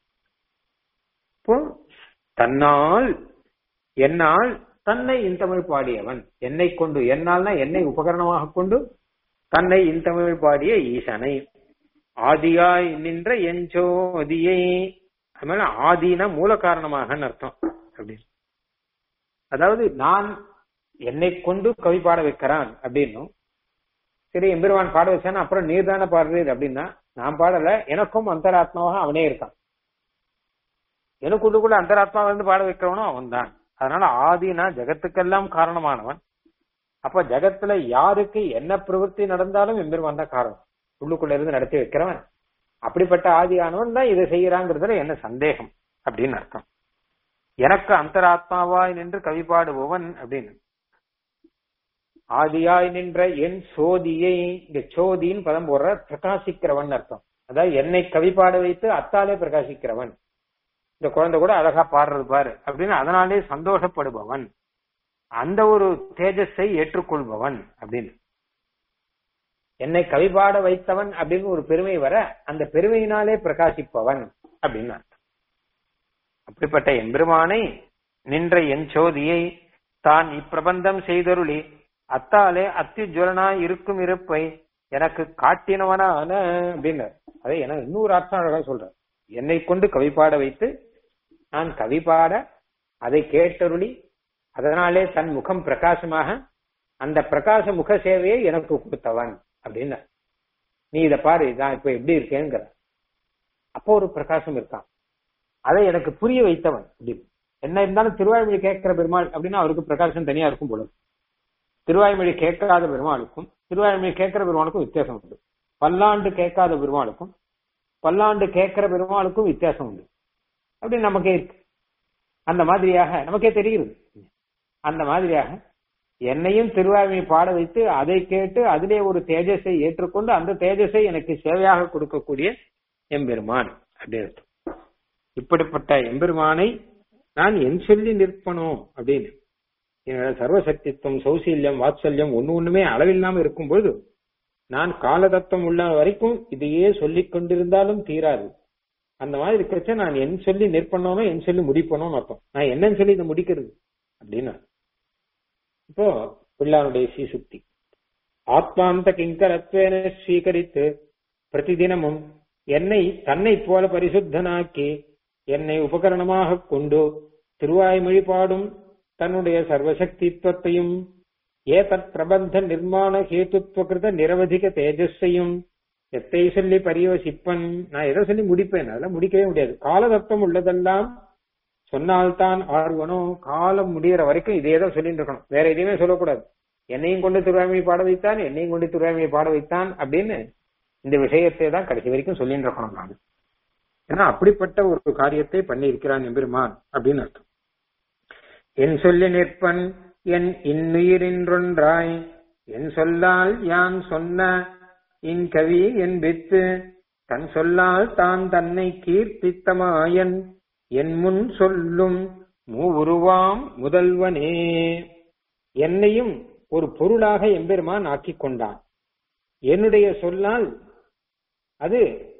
இப்போ தன்னால் என்னால் தன்னை இன்தமிழ் பாடியவன் என்னை கொண்டு என்னால்னா என்னை உபகரணமாக கொண்டு தன்னை இன்தமிழ் பாடிய ஈசனை ஆதியாய் நின்ற எஞ்சோதியை அதுமாதிரி ஆதினா மூல காரணமாக அர்த்தம் அப்படின்னு அதாவது நான் என்னை கொண்டு கவி பாட வைக்கிறான் அப்படின்னும் சரி எம்பெருமான் பாட வச்சானா அப்புறம் நீர் தானே பாடுறீர் அப்படின்னா நான் பாடல எனக்கும் அந்தராத்மாவாக அவனே இருக்கான் எனக்குள்ளுக்குள்ள அந்தராத்மா வந்து பாட வைக்கிறவனும் அவன் தான் அதனால ஆதினா ஜெகத்துக்கெல்லாம் காரணமானவன் அப்ப ஜெகத்துல யாருக்கு என்ன பிரவൃத்தி நடந்தாலும் எம்பெருமான் தான் காரணம் உள்ளுக்குள்ள இருந்து நடத்தி வைக்கிறவன் அப்படிப்பட்ட ஆதியானவன் தான் இதை செய்யறாங்கிறதுல என்ன சந்தேகம் அப்படின்னு அர்த்தம் எனக்கு அந்தராத்மாவாய் நின்று கவி பாடுபவன் அப்படின்னு ஆதியாய் நின்ற என் சோதியை இங்க சோதின்னு பதம் போடுற பிரகாசிக்கிறவன் அர்த்தம் அதாவது என்னை கவி பாட வைத்து அத்தாலே பிரகாசிக்கிறவன் இந்த குழந்தை கூட அழகா பாடுறது பாரு அப்படின்னு அதனாலே சந்தோஷப்படுபவன் அந்த ஒரு தேஜஸை ஏற்றுக்கொள்பவன் அப்படின்னு என்னை கவி பாட வைத்தவன் அப்படின்னு ஒரு பெருமை வர அந்த பெருமையினாலே பிரகாசிப்பவன் அப்படின்னு அர்த்தம் அப்படிப்பட்ட எம்பெருமானை நின்ற என் சோதியை தான் இப்பிரபந்தம் செய்தருளி அத்தாலே அத்தியுஜ்வலனா இருக்கும் இருப்பை எனக்கு காட்டினவனான அப்படின்னு அதை என இன்னொரு அர்த்தம் அழகா சொல்றேன் என்னை கொண்டு கவி பாட வைத்து நான் கவி பாட அதை கேட்டருளி அதனாலே தன் முகம் பிரகாசமாக அந்த பிரகாச முக சேவையை எனக்கு கொடுத்தவன் அப்படின்னு நீ இத பாரு இதான் இப்ப எப்படி இருக்கேங்கிற அப்போ ஒரு பிரகாசம் இருக்கான் அதை எனக்கு புரிய வைத்தவன் அப்படின்னு என்ன இருந்தாலும் திருவாய்மொழி கேட்கிற பெருமாள் அப்படின்னா அவருக்கு பிரகாசம் தனியா இருக்கும் போல திருவாய்மொழி கேட்காத பெருமாளுக்கும் திருவாய்மொழி கேட்கிற பெருமாளுக்கும் வித்தியாசம் உண்டு பல்லாண்டு கேட்காத பெருமாளுக்கும் பல்லாண்டு கேட்கிற பெருமாளுக்கும் வித்தியாசம் உண்டு அப்படி நமக்கே இருக்கு அந்த மாதிரியாக நமக்கே தெரிகிறது அந்த மாதிரியாக என்னையும் திருவாய்மை பாட வைத்து அதை கேட்டு அதிலே ஒரு தேஜஸை ஏற்றுக்கொண்டு அந்த தேஜஸை எனக்கு சேவையாக கொடுக்கக்கூடிய எம்பெருமான் அப்படின்னு அர்த்தம். இப்படிப்பட்ட எம்பெருமானை நான் என் சொல்லி நிற்பனோ அப்படின்னு என்னோட சர்வசக்தித்துவம் சௌசீல்யம் வாத்சல்யம் ஒண்ணு ஒண்ணுமே அளவில்லாம இருக்கும்போது நான் காலதத்துவம் உள்ள வரைக்கும் இதையே சொல்லிக் கொண்டிருந்தாலும் தீராது அந்த மாதிரி இருக்கிறச்ச நான் என் சொல்லி நிற்பனோனோ என் சொல்லி முடிப்பனோன்னு அர்த்தம் நான் என்னன்னு சொல்லி இதை முடிக்கிறது அப்படின்னா இப்போ பிள்ளாருடைய சீசுக்தி ஆத்மாந்த கிங்கரத்வேன ஸ்வீகரித்து பிரதிதினமும் என்னை தன்னை போல பரிசுத்தனாக்கி என்னை உபகரணமாக கொண்டு திருவாய்மொழி பாடும் தன்னுடைய சர்வசக்தித்வத்தையும் ஏதத் பிரபந்த நிர்மாண ஹேத்துத்வகிருத நிரவதிக தேஜஸையும் எத்தை சொல்லி பரிவசிப்பன் நான் எதை சொல்லி முடிப்பேன் அதெல்லாம் முடிக்கவே முடியாது காலதத்துவம் உள்ளதெல்லாம் சொன்னால்தான் ஆர்வனோ காலம் முடிகிற வரைக்கும் இதே தான் சொல்லிட்டு இருக்கணும் வேற எதையுமே சொல்லக்கூடாது என்னையும் கொண்டு திருவாய்மொழி பாட வைத்தான் என்னையும் கொண்டு திருவாய்மொழி பாட வைத்தான் அப்படின்னு இந்த விஷயத்தை தான் கடைசி வரைக்கும் சொல்லிட்டு இருக்கணும் நான் ஏன்னா அப்படிப்பட்ட ஒரு காரியத்தை பண்ணி இருக்கிறான் எம்பெருமான் அப்படின்னு அர்த்தம் என் சொல்லி நிற்பன் என் இன்னுயிரின்றொன்றாய் என் சொல்லால் யான் சொன்ன இன் கவி என்பித்து தன் சொல்லால் தான் தன்னை கீர்த்தித்தமாயன் என் முன் சொல்லும் மூவுருவாம் முதல்வனே என்னையும் ஒரு பொருளாக எம்பெருமான் ஆக்கிக் கொண்டான் என்னுடைய சொல்லால் அது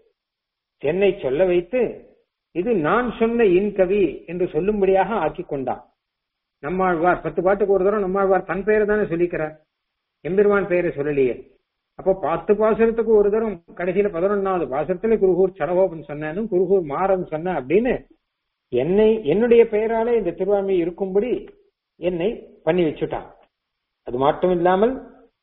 என்னை சொல்ல வைத்து இது நான் சொன்ன இன்கவி என்று சொல்லும்படியாக ஆக்கிக் கொண்டான் நம்மாழ்வார் பத்து பாட்டுக்கு ஒரு தரம் நம்மாழ்வார் தன் பெயரை தானே சொல்லிக்கிறார் எம்பெருமான் பெயரை சொல்லலையே அப்போ பத்து பாசுரத்துக்கு ஒரு தரம் கடைசியில பதினொன்னாவது பாசுரத்துல குருகூர் சடகோபன் சொன்னானும் குருகூர் மாறன் சொன்ன அப்படின்னு என்னை என்னுடைய பெயராலே இந்த திருவாமி இருக்கும்படி என்னை பண்ணி வச்சுட்டான் அது மட்டும் இல்லாமல்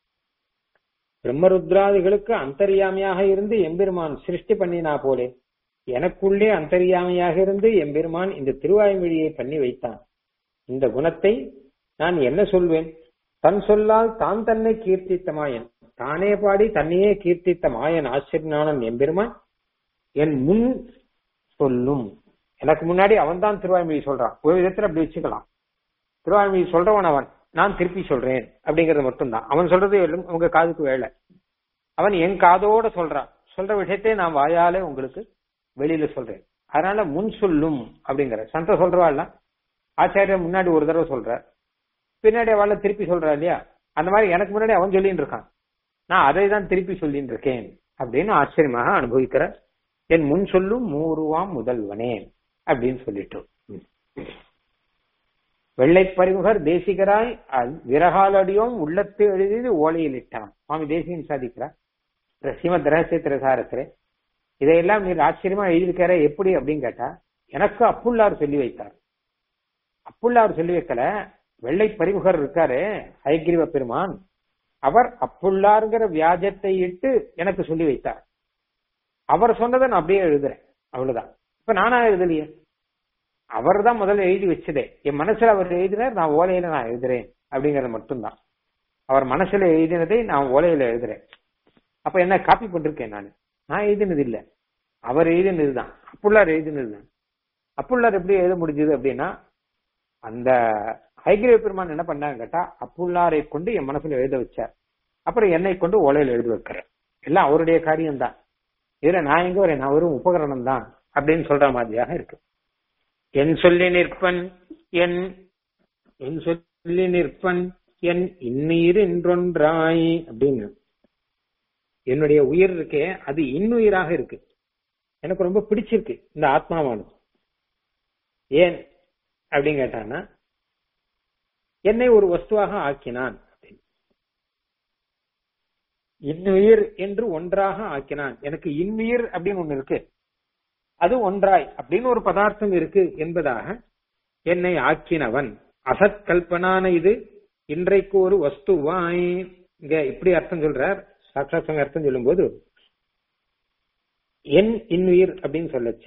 பிரம்மருத்ராதிகளுக்கு அந்தரியாமையாக இருந்து எம்பெருமான் சிருஷ்டி பண்ணினா போலே எனக்குள்ளே அந்தரியாமையாக இருந்து எம்பெருமான் இந்த திருவாய்மொழியை பண்ணி வைத்தான் இந்த குணத்தை நான் என்ன சொல்வேன் தன் சொல்லால் தான் தன்னை கீர்த்தித்த மாயன் தானே பாடி தன்னையே கீர்த்தித்த மாயன் ஆச்சரியனானன் எம்பெருமான் என் முன் சொல்லும் எனக்கு முன்னாடி அவன் தான் திருவாய்மொழி சொல்றான் ஒரு விதத்துல அப்படி வச்சுக்கலாம் திருவாய்மொழி சொல்றவன் அவன் நான் திருப்பி சொல்றேன் அப்படிங்கறது மட்டும்தான் அவன் சொல்றது எல்லாம் உங்க காதுக்கு வேலை அவன் என் காதோட சொல்றான் சொல்ற விஷயத்தை நான் வாயாலே உங்களுக்கு வெளியில சொல்றேன் அதனால முன் சொல்லும் அப்படிங்கிற சந்த சொல்றவா ஆச்சாரியர் முன்னாடி ஒரு தடவை சொல்ற பின்னாடி அவள திருப்பி சொல்றா இல்லையா அந்த மாதிரி எனக்கு முன்னாடி அவன் சொல்லிட்டு இருக்கான் நான் அதை தான் திருப்பி சொல்லிட்டு இருக்கேன் அப்படின்னு ஆச்சரியமாக அனுபவிக்கிற என் முன் சொல்லும் மூருவாம் முதல்வனே அப்படின்னு சொல்லிட்டோம் வெள்ளை பரிமுகர் தேசிகராய் விரகாலடியோம் உள்ளத்து எழுதி ஓலையில் இட்டான் சுவாமி தேசிகன் சாதிக்கிறார் ஸ்ரீமத் ரகசிய திரசாரத்திலே இதையெல்லாம் நீர் ஆச்சரியமா எழுதியிருக்கார எப்படி அப்படின்னு கேட்டா எனக்கு அப்புள்ளார் சொல்லி வைத்தார் அப்புள்ளார் சொல்லி வைக்கல வெள்ளை பரிமுகர் இருக்காரு ஹயகிரிவ பெருமான் அவர் அப்புள்ளாருங்கிற வியாஜத்தை இட்டு எனக்கு சொல்லி வைத்தார் அவர் சொன்னதை நான் அப்படியே எழுதுறேன் அவ்வளவுதான் இப்ப நானா எழுதலையே அவர் தான் முதல்ல எழுதி வச்சதே என் மனசுல அவர் எழுதினார் நான் ஓலையில நான் எழுதுறேன் அப்படிங்கறது மட்டும்தான் அவர் மனசுல எழுதினதை நான் ஓலையில எழுதுறேன் அப்ப என்ன காப்பி பண்ணிருக்கேன் நான் நான் எழுதினது இல்ல அவர் எழுதினதுதான் அப்புள்ளார் எழுதினதுதான் அப்புள்ளார் எப்படி எழுத முடிஞ்சது அப்படின்னா அந்த ஹைகிரே பெருமான் என்ன பண்ணாங்க கேட்டா அப்புள்ளாரை கொண்டு என் மனசுல எழுத வச்சார் அப்புறம் என்னை கொண்டு ஓலையில எழுத வைக்கிறேன் எல்லாம் அவருடைய காரியம் தான் இதுல நான் எங்க வரேன் நான் வெறும் உபகரணம் தான் அப்படின்னு சொல்ற மாதிரியாக இருக்கு என் சொல்லி நிற்பன் என் என் சொல்லி நிற்பன் என் இன்னுயிர் என்றொன்றாய் அப்படின்னு என்னுடைய உயிர் இருக்கே அது இன்னுயிராக இருக்கு எனக்கு ரொம்ப பிடிச்சிருக்கு இந்த ஆத்மாவானது ஏன் அப்படின்னு கேட்டான்னா என்னை ஒரு வஸ்துவாக ஆக்கினான் இன்னுயிர் என்று ஒன்றாக ஆக்கினான் எனக்கு இன்னுயிர் அப்படின்னு ஒண்ணு இருக்கு அது ஒன்றாய் அப்படின்னு ஒரு பதார்த்தம் இருக்கு என்பதாக என்னை ஆக்கினவன் அசத் கல்பனான இது இன்றைக்கு ஒரு வஸ்துவாய் இங்க இப்படி அர்த்தம் சொல்றார் சாட்சாத் சுவாமி அர்த்தம் சொல்லும்போது என் இன்னுயிர் அப்படின்னு சொல்லச்ச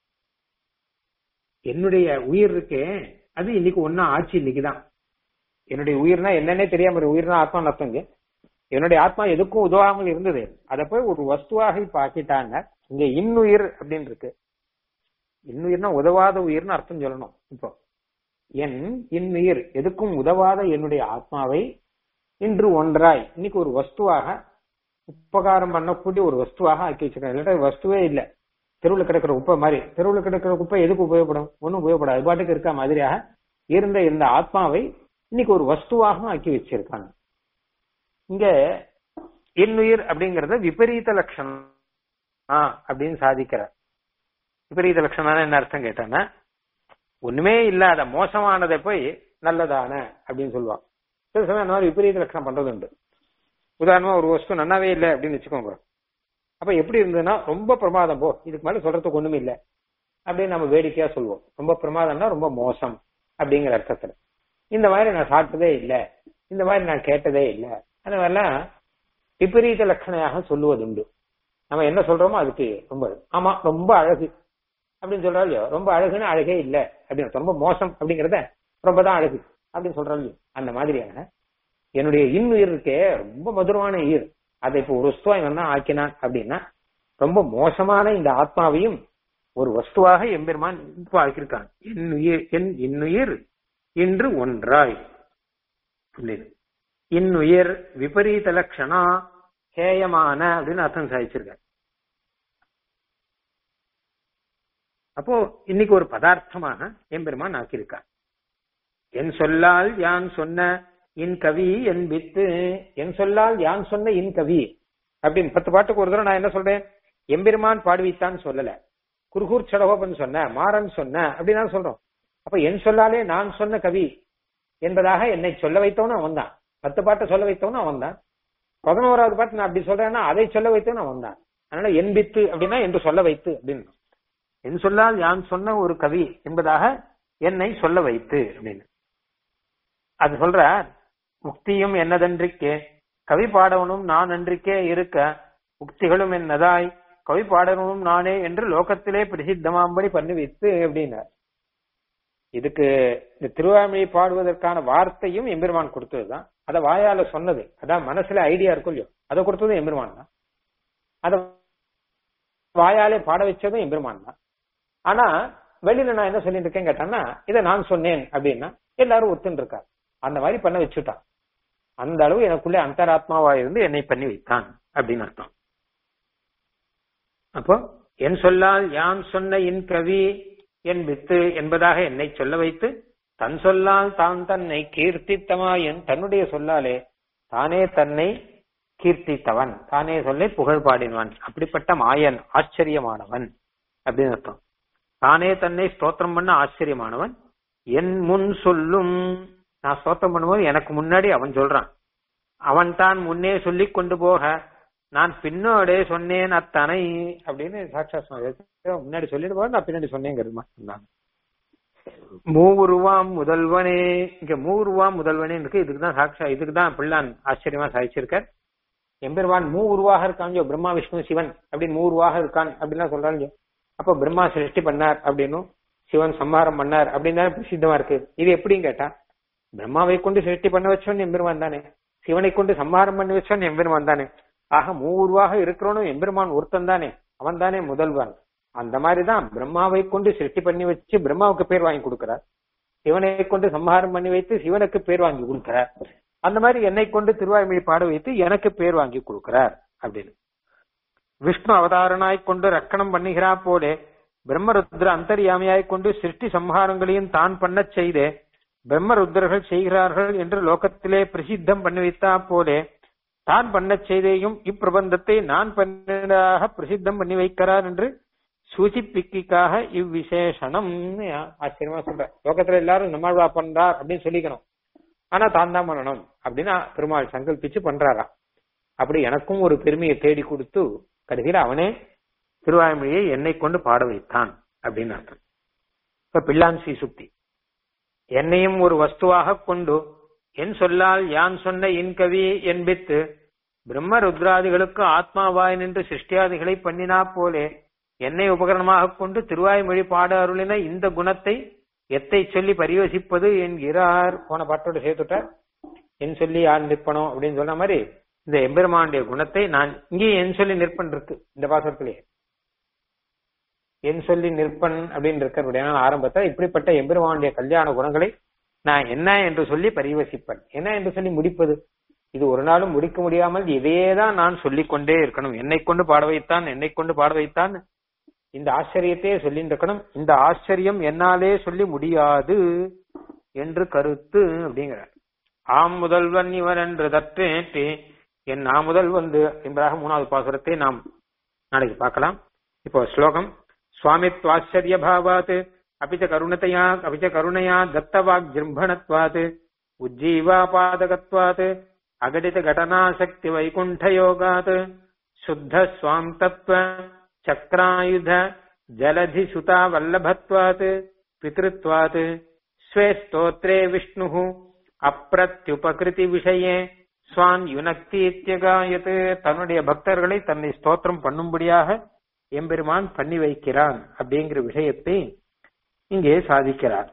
என்னுடைய உயிர் இருக்கே அது இன்னைக்கு ஒன்னா ஆச்சு இன்னைக்குதான் என்னுடைய உயிர்னா என்னன்னே தெரியாம இருக்கு. உயிர்னா ஆத்மா அர்த்தம் இங்க என்னுடைய ஆத்மா எதுக்கும் உதவாமல் இருந்தது அதை போய் ஒரு வஸ்துவாக இப்ப ஆக்கிட்டாங்க இங்க இன்னுயிர் அப்படின்னு இருக்கு இன்னுயிர்னா உதவாத உயிர்னு அர்த்தம் சொல்லணும் இப்போ என் இன்னுயிர் எதுக்கும் உதவாத என்னுடைய ஆத்மாவை இன்று ஒன்றாய் இன்னைக்கு ஒரு வஸ்துவாக உபகாரம் பண்ணக்கூடிய ஒரு வஸ்துவாக ஆக்கி வச்சிருக்கேன் இல்லாட்டா இது வஸ்துவே இல்ல தெருவில் கிடக்கிற குப்பை மாதிரி தெருவில் கிடக்கிற குப்பை எதுக்கு உபயோகப்படும் ஒன்றும் உபயோகப்படாது அது பாட்டுக்கு இருக்க மாதிரியாக இருந்த இந்த ஆத்மாவை இன்னைக்கு ஒரு வஸ்துவாக ஆக்கி வச்சிருக்காங்க இங்க இன்னுயிர் அப்படிங்கறத விபரீத லட்சணம் ஆ அப்படின்னு சாதிக்கிறார் விபரீத லட்சணம் என்ன அர்த்தம் கேட்டானா ஒண்ணுமே இல்லாத மோசமானதை போய் நல்லதான அப்படின்னு சொல்லுவான் சில சமயம் அந்த மாதிரி விபரீத லட்சணம் பண்றது உண்டு உதாரணமா ஒரு வஸ்து நன்னாவே இல்லை அப்படின்னு வச்சுக்கோங்க அப்ப எப்படி இருந்ததுன்னா ரொம்ப பிரமாதம் போ இதுக்கு மேல சொல்றதுக்கு ஒண்ணுமே இல்லை அப்படின்னு நம்ம வேடிக்கையா சொல்லுவோம் ரொம்ப பிரமாதம்னா ரொம்ப மோசம் அப்படிங்கிற அர்த்தத்துல இந்த மாதிரி நான் சாப்பிட்டதே இல்லை இந்த மாதிரி நான் கேட்டதே இல்லை அந்த மாதிரிலாம் விபரீத லட்சணையாக சொல்லுவது உண்டு நம்ம என்ன சொல்றோமோ அதுக்கு ரொம்ப ஆமா ரொம்ப அழகு அப்படின்னு சொல்றா இல்லையோ ரொம்ப அழகுன்னு அழகே இல்ல அப்படின்னு ரொம்ப மோசம் அப்படிங்கறத ரொம்ப தான் அழகு அப்படின்னு சொல்றா இல்லையோ அந்த மாதிரியான என்னுடைய இன்னுயிர் இருக்கே ரொம்ப மதுரமான ஈர் அதை இப்போ ஒரு வஸ்துவா இவன் தான் ஆக்கினான் அப்படின்னா ரொம்ப மோசமான இந்த ஆத்மாவையும் ஒரு வஸ்துவாக எம்பெருமான் இப்போ ஆக்கியிருக்கான் இன்னுயிர் என் இன்னுயிர் இன்று ஒன்றாய் அப்படின்னு இன்னுயிர் விபரீத லட்சணா ஹேயமான அப்படின்னு அர்த்தம் சாதிச்சிருக்கார் அப்போ இன்னைக்கு ஒரு பதார்த்தமாக எம்பெருமான் ஆக்கியிருக்கார் என் சொல்லால் யான் சொன்ன இன் கவி என் வித்து என் சொல்லால் யான் சொன்ன இன் கவி அப்படின்னு பத்து பாட்டுக்கு ஒரு தடவை நான் என்ன சொல்றேன் எம்பெருமான் பாடுவித்தான்னு சொல்லல குருகூர் சடகோபன் சொன்ன மாறன் சொன்ன அப்படின்னு நான் சொல்றோம் அப்ப என் சொல்லாலே நான் சொன்ன கவி என்பதாக என்னை சொல்ல வைத்தவனும் அவன் தான் பத்து பாட்டை சொல்ல வைத்தவனும் அவன் தான் பதினோராவது பாட்டு நான் அப்படி சொல்றேன்னா அதை சொல்ல வைத்தவனும் அவன் தான் அதனால என் வித்து அப்படின்னா என்று சொல்ல வைத்து அப்படின்னு என் சொல்லால் யான் சொன்ன ஒரு கவி என்பதாக என்னை சொல்ல வைத்து அப்படின்னு அது சொல்ற முக்தியும் என்னதன்றிக்கே கவி பாடவனும் நான் அன்றிக்கே இருக்க உக்திகளும் என்னதாய் கவி பாடவனும் நானே என்று லோகத்திலே பிரசித்தமாம்படி பண்ணி வைத்து அப்படின்னார் இதுக்கு இந்த திருவாமொழி பாடுவதற்கான வார்த்தையும் எம்பெருமான் கொடுத்ததுதான் அதை வாயால சொன்னது அதான் மனசுல ஐடியா இருக்கும் இல்லையோ அதை கொடுத்ததும் எம்பெருமான் தான் அதை வாயாலே பாட வச்சதும் எம்பெருமான் தான் ஆனா வெளியில நான் என்ன சொல்லிட்டு இருக்கேன் கேட்டான்னா இதை நான் சொன்னேன் அப்படின்னா எல்லாரும் ஒத்துன்னு இருக்கார் அந்த மாதிரி பண்ண வச்சுட்டான் அந்த அளவு எனக்குள்ளே அந்தராத்மாவா இருந்து என்னை பண்ணி வைத்தான் அப்படின்னு அர்த்தம் அப்போ என் சொல்லால் யான் சொன்ன இன் கவி என் வித்து என்பதாக என்னை சொல்ல வைத்து தன் சொல்லால் தான் தன்னை கீர்த்தித்தமாயன் தன்னுடைய சொல்லாலே தானே தன்னை கீர்த்தித்தவன் தானே சொல்லி புகழ் பாடினவன் அப்படிப்பட்ட மாயன் ஆச்சரியமானவன் அப்படின்னு அர்த்தம் தானே தன்னை ஸ்தோத்திரம் பண்ண ஆச்சரியமானவன் என் முன் சொல்லும் நான் ஸ்தோத்திரம் பண்ணும்போது எனக்கு முன்னாடி அவன் சொல்றான் அவன் தான் முன்னே சொல்லி கொண்டு போக நான் பின்னோடே சொன்னேன் அத்தனை அப்படின்னு சாட்சா முன்னாடி சொல்லிட்டு போக நான் பின்னாடி சொன்னேங்கிறது சொன்னாங்க மூவுருவாம் முதல்வனே இங்க மூவுருவாம் முதல்வனே இருக்கு இதுக்குதான் சாட்சா இதுக்குதான் பிள்ளான் ஆச்சரியமா சாதிச்சிருக்கார் எம்பெருமான் மூ உருவாக இருக்கான் பிரம்மா விஷ்ணு சிவன் அப்படின்னு மூ உருவாக இருக்கான் அப்படின்லாம் சொல்றாங்க அப்ப பிரம்மா சிருஷ்டி பண்ணார் அப்படின்னும் சிவன் சம்ஹாரம் பண்ணார் அப்படின்னு தானே பிரசித்தமா இருக்கு இது எப்படின்னு கேட்டா பிரம்மாவை கொண்டு சிருஷ்டி பண்ண வச்சவன் எம்பெருமான் தானே சிவனை கொண்டு சம்ஹாரம் பண்ணி வச்சவன் எம்பெருமான் தானே ஆக மூவுருவாக இருக்கிறவனும் எம்பெருமான் ஒருத்தன் தானே அவன் தானே முதல்வன் அந்த மாதிரிதான் பிரம்மாவை கொண்டு சிருஷ்டி பண்ணி வச்சு பிரம்மாவுக்கு பேர் வாங்கி கொடுக்கிறார் சிவனை கொண்டு சம்ஹாரம் பண்ணி வைத்து சிவனுக்கு பேர் வாங்கி கொடுக்கிறார் அந்த மாதிரி என்னை கொண்டு திருவாய்மொழி பாட வைத்து எனக்கு பேர் வாங்கி கொடுக்கிறார் அப்படின்னு விஷ்ணு அவதாரனாய் கொண்டு ரக்கணம் பண்ணுகிறா போலே பிரம்மருத்ர அந்தரியாமியாய் கொண்டு சிருஷ்டி சம்ஹாரங்களையும் தான் பண்ண செய்தே பிரம்மருத்ரர்கள் செய்கிறார்கள் என்று லோகத்திலே பிரசித்தம் பண்ணி வைத்தா போலே தான் பண்ண செய்தேயும் இப்பிரபந்தத்தை நான் பண்ணதாக பிரசித்தம் பண்ணி வைக்கிறார் என்று சூசிப்பிக்காக இவ்விசேஷனம் ஆச்சரியமா சொல்ற லோகத்துல எல்லாரும் நம்மாழ்வா பண்றார் அப்படின்னு சொல்லிக்கணும் ஆனா தான் தான் பண்ணணும் அப்படின்னா பெருமாள் சங்கல்பிச்சு பண்றாரா அப்படி எனக்கும் ஒரு பெருமையை தேடி கொடுத்து கடைசியில அவனே திருவாய்மொழியை என்னை கொண்டு பாட வைத்தான் அப்படின்னு அர்த்தம் இப்ப பிள்ளான் ஸ்ரீ சுக்தி என்னையும் ஒரு வஸ்துவாக கொண்டு என் சொல்லால் யான் சொன்ன இன்கவி என்பித்து பிரம்ம ருத்ராதிகளுக்கு ஆத்மாவாய் நின்று சிருஷ்டியாதிகளை பண்ணினா போலே என்னை உபகரணமாக கொண்டு திருவாய்மொழி பாட அருளின இந்த குணத்தை எத்தை சொல்லி பரியோசிப்பது என்கிறார் போன பாட்டோட சேர்த்துட்டார் என் சொல்லி யார் நிற்பனோ அப்படின்னு சொன்ன மாதிரி இந்த எம்பெருமானுடைய குணத்தை நான் இங்கேயும் என் சொல்லி நிற்பன் இருக்கு இந்த பாசத்திலேயே என் சொல்லி நிற்பன் அப்படின்னு இருக்கிற ஆரம்பத்தை இப்படிப்பட்ட எம்பெருமானுடைய கல்யாண குணங்களை நான் என்ன என்று சொல்லி பரிவசிப்பேன் என்ன என்று சொல்லி முடிப்பது இது ஒரு நாளும் முடிக்க முடியாமல் இதையேதான் நான் சொல்லிக் கொண்டே இருக்கணும் என்னை கொண்டு பாட வைத்தான் என்னை கொண்டு பாட வைத்தான் இந்த ஆச்சரியத்தையே சொல்லிட்டு இருக்கணும் இந்த ஆச்சரியம் என்னாலே சொல்லி முடியாது என்று கருத்து அப்படிங்கிறார் ஆம் முதல்வன் இவன் என்று தற்றேற்றி என் நான் முதல் வந்து என்பதாக மூணாவது பாசுரத்தை நாம் நாளைக்கு பார்க்கலாம் இப்போ ஸ்லோகம் சுவாமித்வாச்சரிய பாவாத் அபிச்ச கருணத்தையா அபிச்ச கருணையா தத்தவாக் ஜிம்பணத்வாத் உஜ்ஜீவாபாதகத்வாத் அகடித கடனாசக்தி வைகுண்டயோகாத் சுத்த சுவாம் தத்வ சக்ராயுத ஜலதி சுதா வல்லபத்வாத் பித்ருத்வாத் ஸ்வே ஸ்தோத்ரே விஷ்ணுः அப்பிரத்யுபகிருதி விஷயே ஸ்வான் யுனக்தி இத்தியகாயத்து தன்னுடைய பக்தர்களை தன்னை ஸ்தோத்திரம் பண்ணும்படியாக எம்பெருமான் பண்ணி வைக்கிறான் அப்படிங்கிற விஷயத்தை இங்கே சாதிக்கிறார்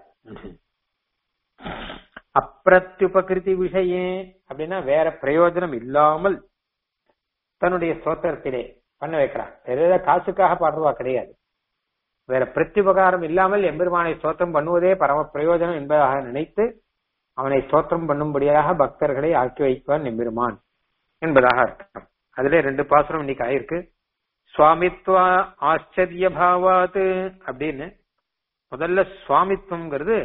அப்பிரத்யுபகிருதி விஷயே அப்படின்னா வேற பிரயோஜனம் இல்லாமல் தன்னுடைய ஸ்தோத்திரத்திலே பண்ண வைக்கிறான் வேற காசுக்காக பாடுறவா கிடையாது வேற பிரத்யுபகாரம் இல்லாமல் எம்பெருமானை ஸ்தோத்திரம் பண்ணுவதே பரம பிரயோஜனம் என்பதாக நினைத்து அவனை ஸ்தோத்திரம் பண்ணும்படியாக பக்தர்களை ஆக்கி வைப்பான் எம்பெருமான் என்பதாக அர்த்தம் அதுல ரெண்டு பாசுரம் இன்னைக்கு ஆயிருக்கு சுவாமித்வா ஆச்சரிய பாவாத் அப்படின்னு முதல்ல சுவாமித்வம்ங்கிறது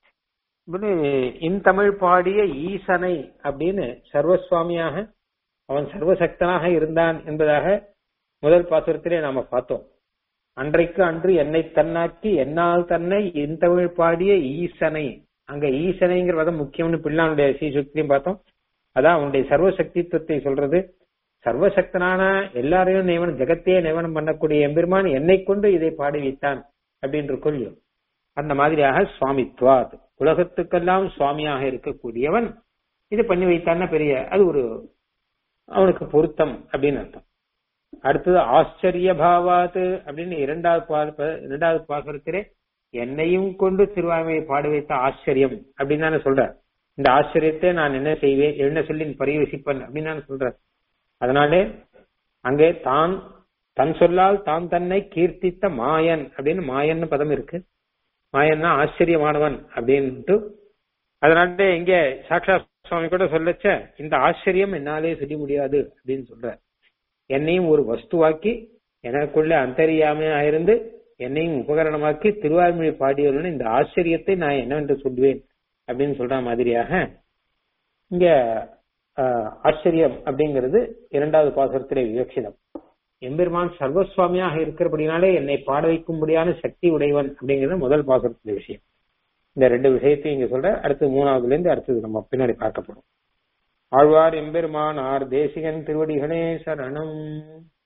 இன் தமிழ் பாடிய ஈசனை அப்படின்னு சர்வசுவாமியாக அவன் சர்வசக்தனாக இருந்தான் என்பதாக முதல் பாசுரத்திலே நாம பார்த்தோம் அன்றைக்கு அன்று என்னை தன்னாக்கி என்னால் தன்னை இன் தமிழ் பாடிய ஈசனை அங்க ஈசனைங்கிற பதம் முக்கியம்னு பிள்ளானுடைய ஸ்ரீசுக்தியும் பார்த்தோம் அதான் அவனுடைய சர்வசக்தித்துவத்தை சொல்றது சர்வசக்தனான எல்லாரையும் நியமனம் ஜெகத்தையே நியமனம் பண்ணக்கூடிய எம்பெருமான் என்னை கொண்டு இதை பாடி வைத்தான் அப்படின்ற கொள்ளும் அந்த மாதிரியாக சுவாமித்வாத் உலகத்துக்கெல்லாம் சுவாமியாக இருக்கக்கூடியவன் இது பண்ணி வைத்தான்னா பெரிய அது ஒரு அவனுக்கு பொருத்தம் அப்படின்னு அர்த்தம் அடுத்தது ஆச்சரிய பாவாத் அப்படின்னு இரண்டாவது பா இரண்டாவது பாசுரத்திலே என்னையும் கொண்டு திருவாய்மையை பாடி வைத்த ஆச்சரியம் அப்படின்னு தானே சொல்ற இந்த ஆச்சரியத்தை நான் என்ன செய்வேன் என்ன சொல்லி பரிவசிப்பன் அப்படின்னு தானே சொல்ற அதனாலே அங்கே தான் தன் சொல்லால் தான் தன்னை கீர்த்தித்த மாயன் அப்படின்னு மாயன் பதம் இருக்கு மாயன்னா ஆச்சரியமானவன் அப்படின்ட்டு அதனால இங்க சாக்ஷா சுவாமி கூட சொல்லச்ச இந்த ஆச்சரியம் என்னாலே சொல்லி முடியாது அப்படின்னு சொல்ற என்னையும் ஒரு வஸ்துவாக்கி எனக்குள்ள அந்தரியாமையா இருந்து என்னையும் உபகரணமாக்கி திருவாய்மொழி பாடியவர்கள் இந்த ஆச்சரியத்தை நான் என்னவென்று சொல்வேன் அப்படின்னு சொல்ற மாதிரியாக இங்க ஆச்சரியம் அப்படிங்கிறது இரண்டாவது பாசுரத்திலே விவக்ஷிதம் எம்பெருமான் சர்வசுவாமியாக இருக்கிறபடினாலே என்னை பாட வைக்கும்படியான சக்தி உடையவன் அப்படிங்கிறது முதல் பாசுரத்திலே விஷயம் இந்த ரெண்டு விஷயத்தையும் இங்க சொல்ற அடுத்து மூணாவதுல இருந்து அடுத்தது நம்ம பின்னாடி பார்க்கப்படும் ஆழ்வார் எம்பெருமான் ஆர் தேசிகன் திருவடிகளே சரணம்